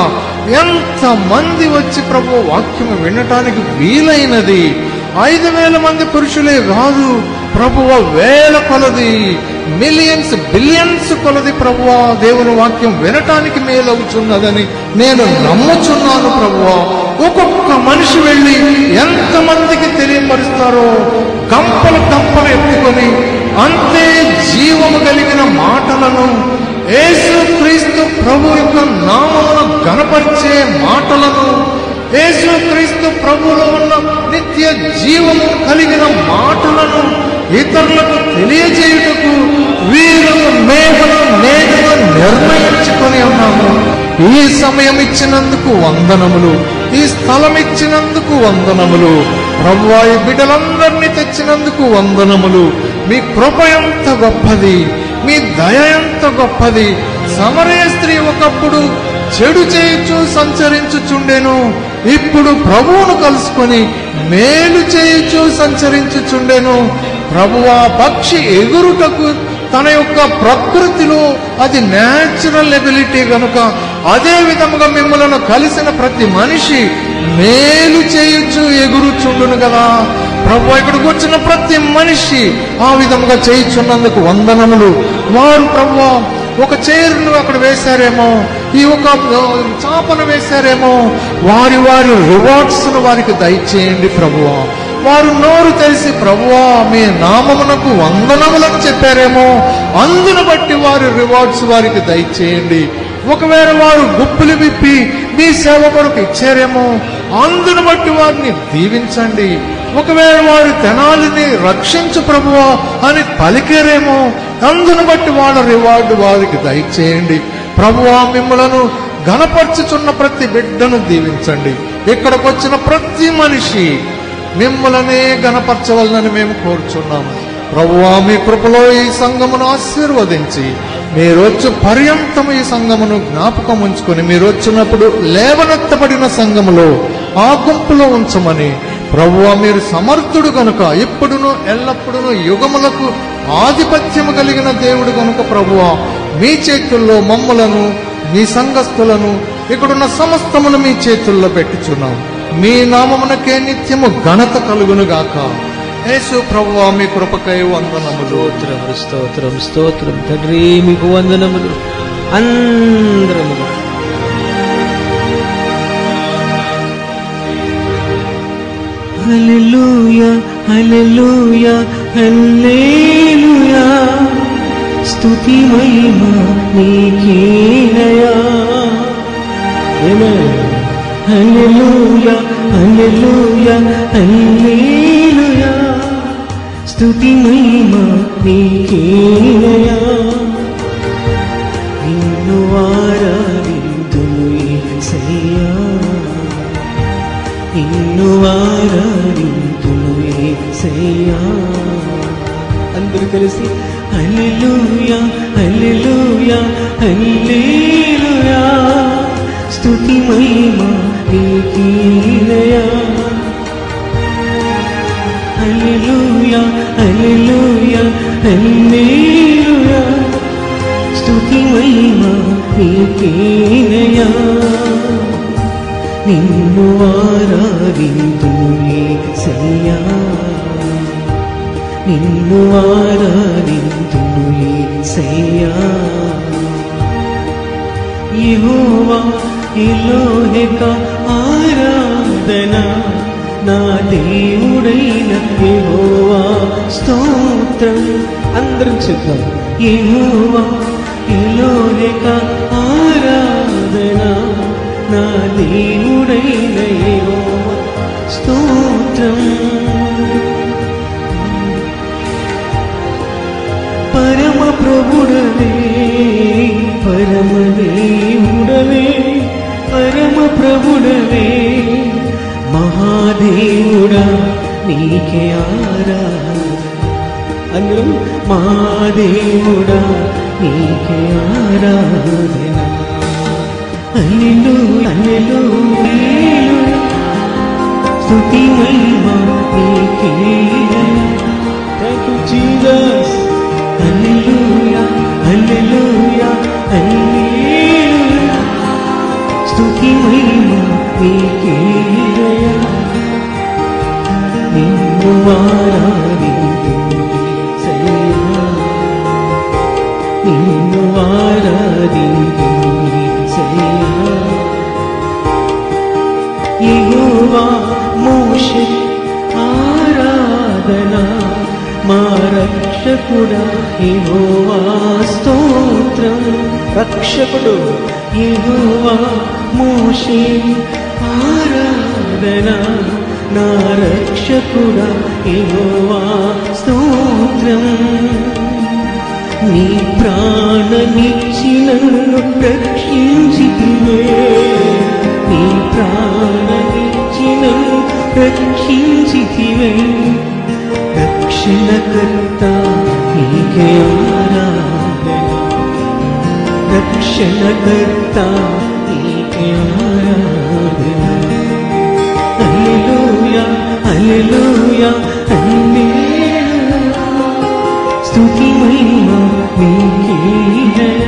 ఎంత మంది వచ్చి ప్రభు వాక్యము వినటానికి వీలైనది ఐదు వేల మంది పురుషులే కాదు ప్రభువ వేల కొలది మిలియన్స్ బిలియన్స్ కొలది ప్రభువా దేవుని వాక్యం వినటానికి మేలవుచున్నదని నేను నమ్ముచున్నాను ప్రభువా ఒక్కొక్క మనిషి వెళ్ళి ఎంత మందికి తెలియపరుస్తారో గంపలు గంపలు ఎత్తుకొని అంతే జీవము కలిగిన మాటలను యేసు క్రీస్తు ప్రభు యొక్క నామమును గణపరిచే మాటలను యేసు క్రీస్తు ప్రభువులో ఉన్న నిత్య జీవము కలిగిన మాటలను ఇతరులకు తెలియజేయుటకు వీరు మేమును నేనును నిర్ణయించుకొని ఉన్నాము ఈ సమయం ఇచ్చినందుకు వందనములు ఈ స్థలం ఇచ్చినందుకు వందనములు ప్రభు ఈ బిడ్డలందరినీ తెచ్చినందుకు వందనములు మీ కృప ఎంత గొప్పది మీ దయ ఎంత గొప్పది సమరయ స్త్రీ ఒకప్పుడు చెడు చేయుచు సంచరించుచుండెను ఇప్పుడు ప్రభువును కలుసుకొని మేలు చేయుచు సంచరించుచుండెను ప్రభువా పక్షి ఎగురుటకు తన యొక్క ప్రకృతిలో అది న్యాచురల్ ఎబిలిటీ గనుక అదే విధముగా మిమ్మలను కలిసిన ప్రతి మనిషి మేలు చేయొచ్చు ఎగురుచుండును కదా ప్రభు ఇక్కడికి వచ్చిన ప్రతి మనిషి ఆ విధముగా చేయుచున్నందుకు వందనములు వారు ప్రభు ఒక చైర్ను అక్కడ వేశారేమో ఈ ఒక ఆ, చాపను వేశారేమో వారి వారి రివార్డ్స్ ను వారికి దయచేయండి ప్రభువా వారు నోరు తెలిసి ప్రభువా మీ నామమునకు వందనములను చెప్పారేమో అందును బట్టి వారి రివార్డ్స్ వారికి దయచేయండి ఒకవేళ వారు గుప్పులు విప్పి మీ సేవ కొరకు ఇచ్చారేమో అందును బట్టి వారిని దీవించండి ఒకవేళ వారి తెనాలిని రక్షించు ప్రభువా అని పలికేరేమో అందును బట్టి వాళ్ళ రివార్డు వారికి దయచేయండి ప్రభువా మిమ్మలను గణపరచుచున్న ప్రతి బిడ్డను దీవించండి ఇక్కడికి వచ్చిన ప్రతి మనిషి మిమ్మల్నే గణపరచవలనని మేము కోరుచున్నాము ప్రభువా మీ కృపలో ఈ సంఘమును ఆశీర్వదించి మీరు వచ్చి పర్యంతం ఈ సంఘమును జ్ఞాపకం ఉంచుకొని మీరు వచ్చినప్పుడు లేవనెత్తబడిన సంఘములో ఆ గుంపులో ఉంచమని ప్రభువా మీరు సమర్థుడు కనుక ఇప్పుడును ఎల్లప్పుడును యుగములకు ఆధిపత్యము కలిగిన దేవుడు కనుక ప్రభువా మీ చేతుల్లో మమ్మలను మీ సంఘస్థులను ఇక్కడున్న సమస్తమును మీ చేతుల్లో పెట్టుచున్నాం మీ నామమునకే నిత్యము ఘనత కలుగును గాక యేసు ప్రభువా మీ కృపకై వందనములు స్తోత్రం స్తోత్రం స్తోత్రం తండ్రి మీకు వందనములు అందరము హల్లెలూయా హల్లెలూయా హల్లెలూయా స్తుతి మహిమ నీకేనయా ఆమేన్ హల్లెలూయా హల్లెలూయా హల్లెలూయా స్తుతి మహిమ నీకేనయా నిన్ను ఆరాధింతును ఈ నిన్ను ఆరాధింతును యేసయ్యా అందరూ కలిసి హల్లెలూయా హల్లెలూయా హల్లెలూయా స్తుతి మహిమ నీకీనయా హల్లెలూయా హల్లెలూయా హల్లెలూయా స్తుతి మహిమ నీకీనయా నిన్ను ఆరాధింతును యేసయ్యా నిన్ను ఆరాధింతును యేసయ్యా యెహోవా ఎలోహెక ఆరాధన నా దేవుడైన యెహోవా స్తోత్రం అందరం చెప్తాం యెహోవా ఎలోహెక ఆరాధన నా దేవుడైన యెహోవా స్తోత్రం పరమ ప్రభుడవే పరమ దేవుడవే పరమ ప్రభుడవే మహాదేవుడా నీకే ఆరాధన అందరూ మహాదేవుడా నీకే ఆరాధన అల్లెలు అల్లెలు స్తుతి మహిమ నీకే thank you Jesus hallelujah hallelujah hallelujah స్తుతి మహిమ నీకేనయ్యా నిన్ను ఆరాధింతును యేసయ్యా నిన్ను ఆరాధింతును యేసయ్యా యెహోవా మోషే ఆరాధన మా రక్షకుడా యెహోవా స్తోత్రం రక్షకుడు యెహోవా మోషే ఆరాధన నా రక్షకుడా యెహోవా స్తోత్రం నీ ప్రాణమిచ్చి నన్ను రక్షించితివే నీ ప్రాణమిచ్చి నన్ను రక్షించితివే రక్షణకర్త నీకే ఆరాధన రక్షణకర్త నీకే ఆరాధన హల్లెలూయా హల్లెలూయా హల్లెలూయా స్తుతి మహిమ నీకేనయా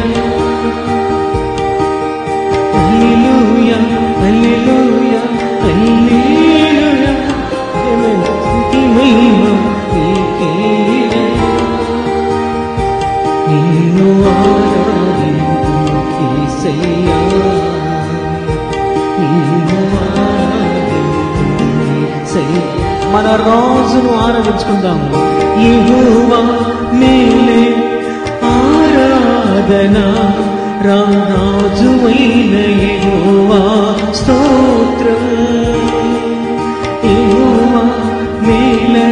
హల్లెలూయా హల్లెలూయా హల్లెలూయా ఆమేన్ స్తుతి మహిమ నీకేనయా నిన్ను ఆరాధింతును యేసయ్యా నిన్ను ఆరాధింతును యేసయ్యా మన రాజును ఆరాధించుకుందాము యెహోవా మేలే ఆరాధన రాజువైన యెహోవా స్తోత్రం యెహోవా మేలే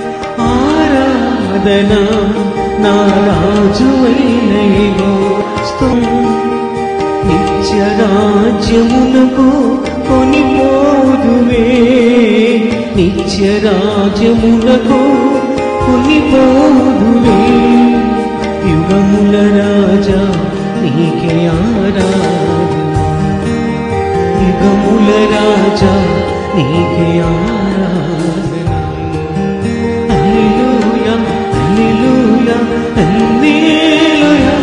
ఆరాధన నా రాజువైన యెహోవా స్తోత్రం నిత్య రాజ్యమునకు కొనిపోదువే నిత్య రాజ్యమునకు కొనిపోదువే యుగముల రాజా నీకే ఆరాధన యుగముల రాజా నీకే ఆరాధన హల్లెలూయా హల్లెలూయా హల్లెలూయా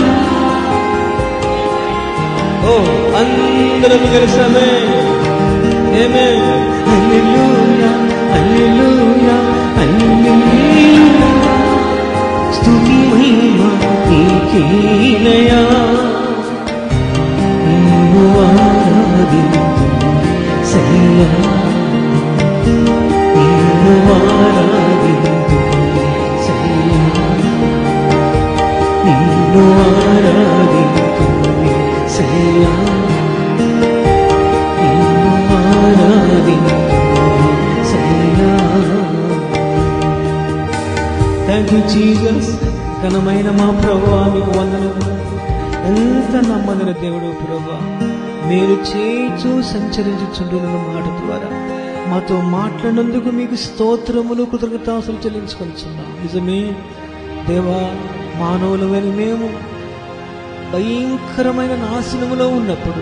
ఓ అందరం కలిసమే ఏమే హల్లెలూయా హల్లెలూయా హల్లెలూయా స్తుతి మహిమ నీకేనయా నిన్ను ఆరాధింతును సయ్యా నిన్ను ఆరాధింతును సయ్యా నిన్ను ఆరాధింతును సయ్యా నిన్ను ఆరాధింతును సయ్యా థ్యాంక్ యూ జీసస్ ఘనమైన మా ప్రభు మీకు వందనము ఎంత నమ్మదన దేవుడు ప్రభు మీరు చేచు సంచరించుచుండున్న మాట ద్వారా మాతో మాట్లాడినందుకు మీకు స్తోత్రములు కృతజ్ఞతాసులు చెల్లించుకొనిచున్నాం నిజమే దేవా మానవులమైన మేము భయంకరమైన నాశనములో ఉన్నప్పుడు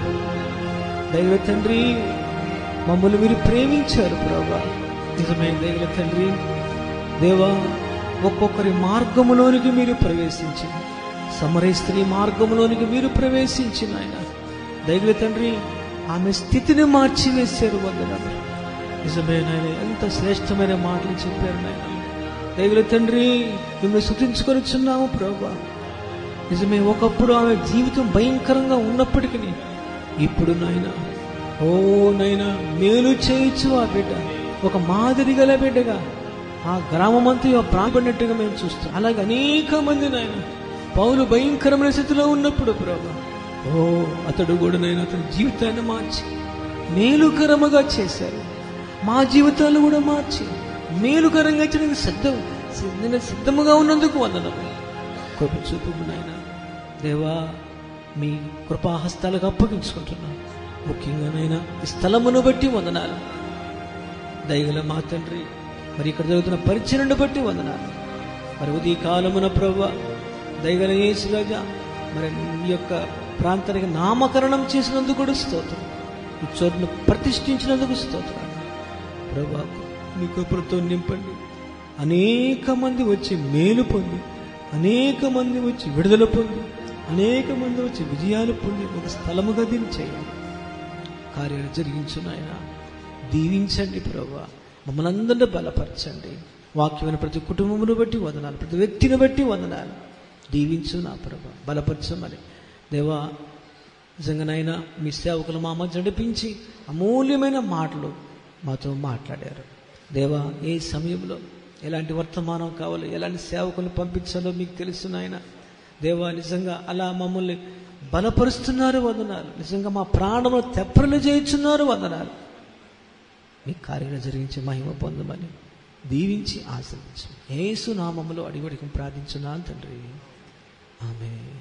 దైవ తండ్రి మమ్మల్ని మీరు ప్రేమించారు ప్రభా నిజమే దైవ తండ్రి దేవా ఒక్కొక్కరి మార్గములోనికి మీరు ప్రవేశించి సమరయ స్త్రీ మార్గములోనికి మీరు ప్రవేశించిన ఆయన దైవ తండ్రి ఆమె స్థితిని మార్చివేశారు వందనాలు నిజమే నాయన ఎంత శ్రేష్టమైన మాటలు చెప్పారు నాయన దైవ తండ్రి మిమ్మల్ని శుతించుకొనిచున్నాము ప్రభా నిజమే ఒకప్పుడు ఆమె జీవితం భయంకరంగా ఉన్నప్పటికీ ఇప్పుడు నాయన ఓ నాయన మేలు చేయొచ్చు ఆ బిడ్డ ఒక మాదిరి గల బిడ్డగా ఆ గ్రామమంతా ప్రాపడినట్టుగా మేము చూస్తాం అలాగే అనేక మంది నాయన పౌలు భయంకరమైన స్థితిలో ఉన్నప్పుడు ప్రభా ఓ అతడు కూడా నేను అతని జీవితాన్ని మార్చి మేలుకరముగా చేశారు మా జీవితాలు కూడా మార్చి మేలుకరంగా చేయడానికి సిద్ధం నేను సిద్ధముగా ఉన్నందుకు వందనము కృప చూపు నాయన దేవా మీ కృపాహస్తాలకు అప్పగించుకుంటున్నాను ముఖ్యంగా నైనా ఈ స్థలమును బట్టి వందనాలు దయగల మా తండ్రి మరి ఇక్కడ జరుగుతున్న పరిచయను బట్టి వందనాలు మరి ఉదయ కాలమున ప్రభు దయగల యేసురాజా మరి ఈ యొక్క ప్రాంతానికి నామకరణం చేసినందుకు కూడా స్తోత్రం ఈ చోటును ప్రతిష్ఠించినందుకు స్తోత్రం ప్రభా మీ కృపలతో నింపండి అనేక మంది వచ్చి మేలు పొంది అనేక మంది వచ్చి విడుదల పొంది అనేక మంది వచ్చి విజయాలు పొంది ఒక స్థలముగా దీన్ని చేయండి కార్యాలు జరిగించున్నాయన దీవించండి ప్రభా మమ్మల్ని అందరినీ బలపరచండి వాక్యమైన ప్రతి కుటుంబమును బట్టి వదనాలు ప్రతి వ్యక్తిని బట్టి వదనాలు దీవించు నా ప్రభ బలపరచమని దేవా నిజంగానైనా మీ సేవకులు మా మధ్య నడిపించి అమూల్యమైన మాటలు మాతో మాట్లాడారు దేవా ఏ సమయంలో ఎలాంటి వర్తమానం కావాలో ఎలాంటి సేవకులు పంపించాలో మీకు తెలుసు నాయన దేవా నిజంగా అలా మమ్మల్ని బలపరుస్తున్నారు వందనాలు నిజంగా మా ప్రాణములు తెప్పలు చేయించున్నారు వందనాలు మీ కార్యాలు జరిగించి మహిమ పొందమని దీవించి ఆశ్రయించు ఏసు నామములో అడిగడికి ప్రార్థించున్నాను తండ్రి ఆమె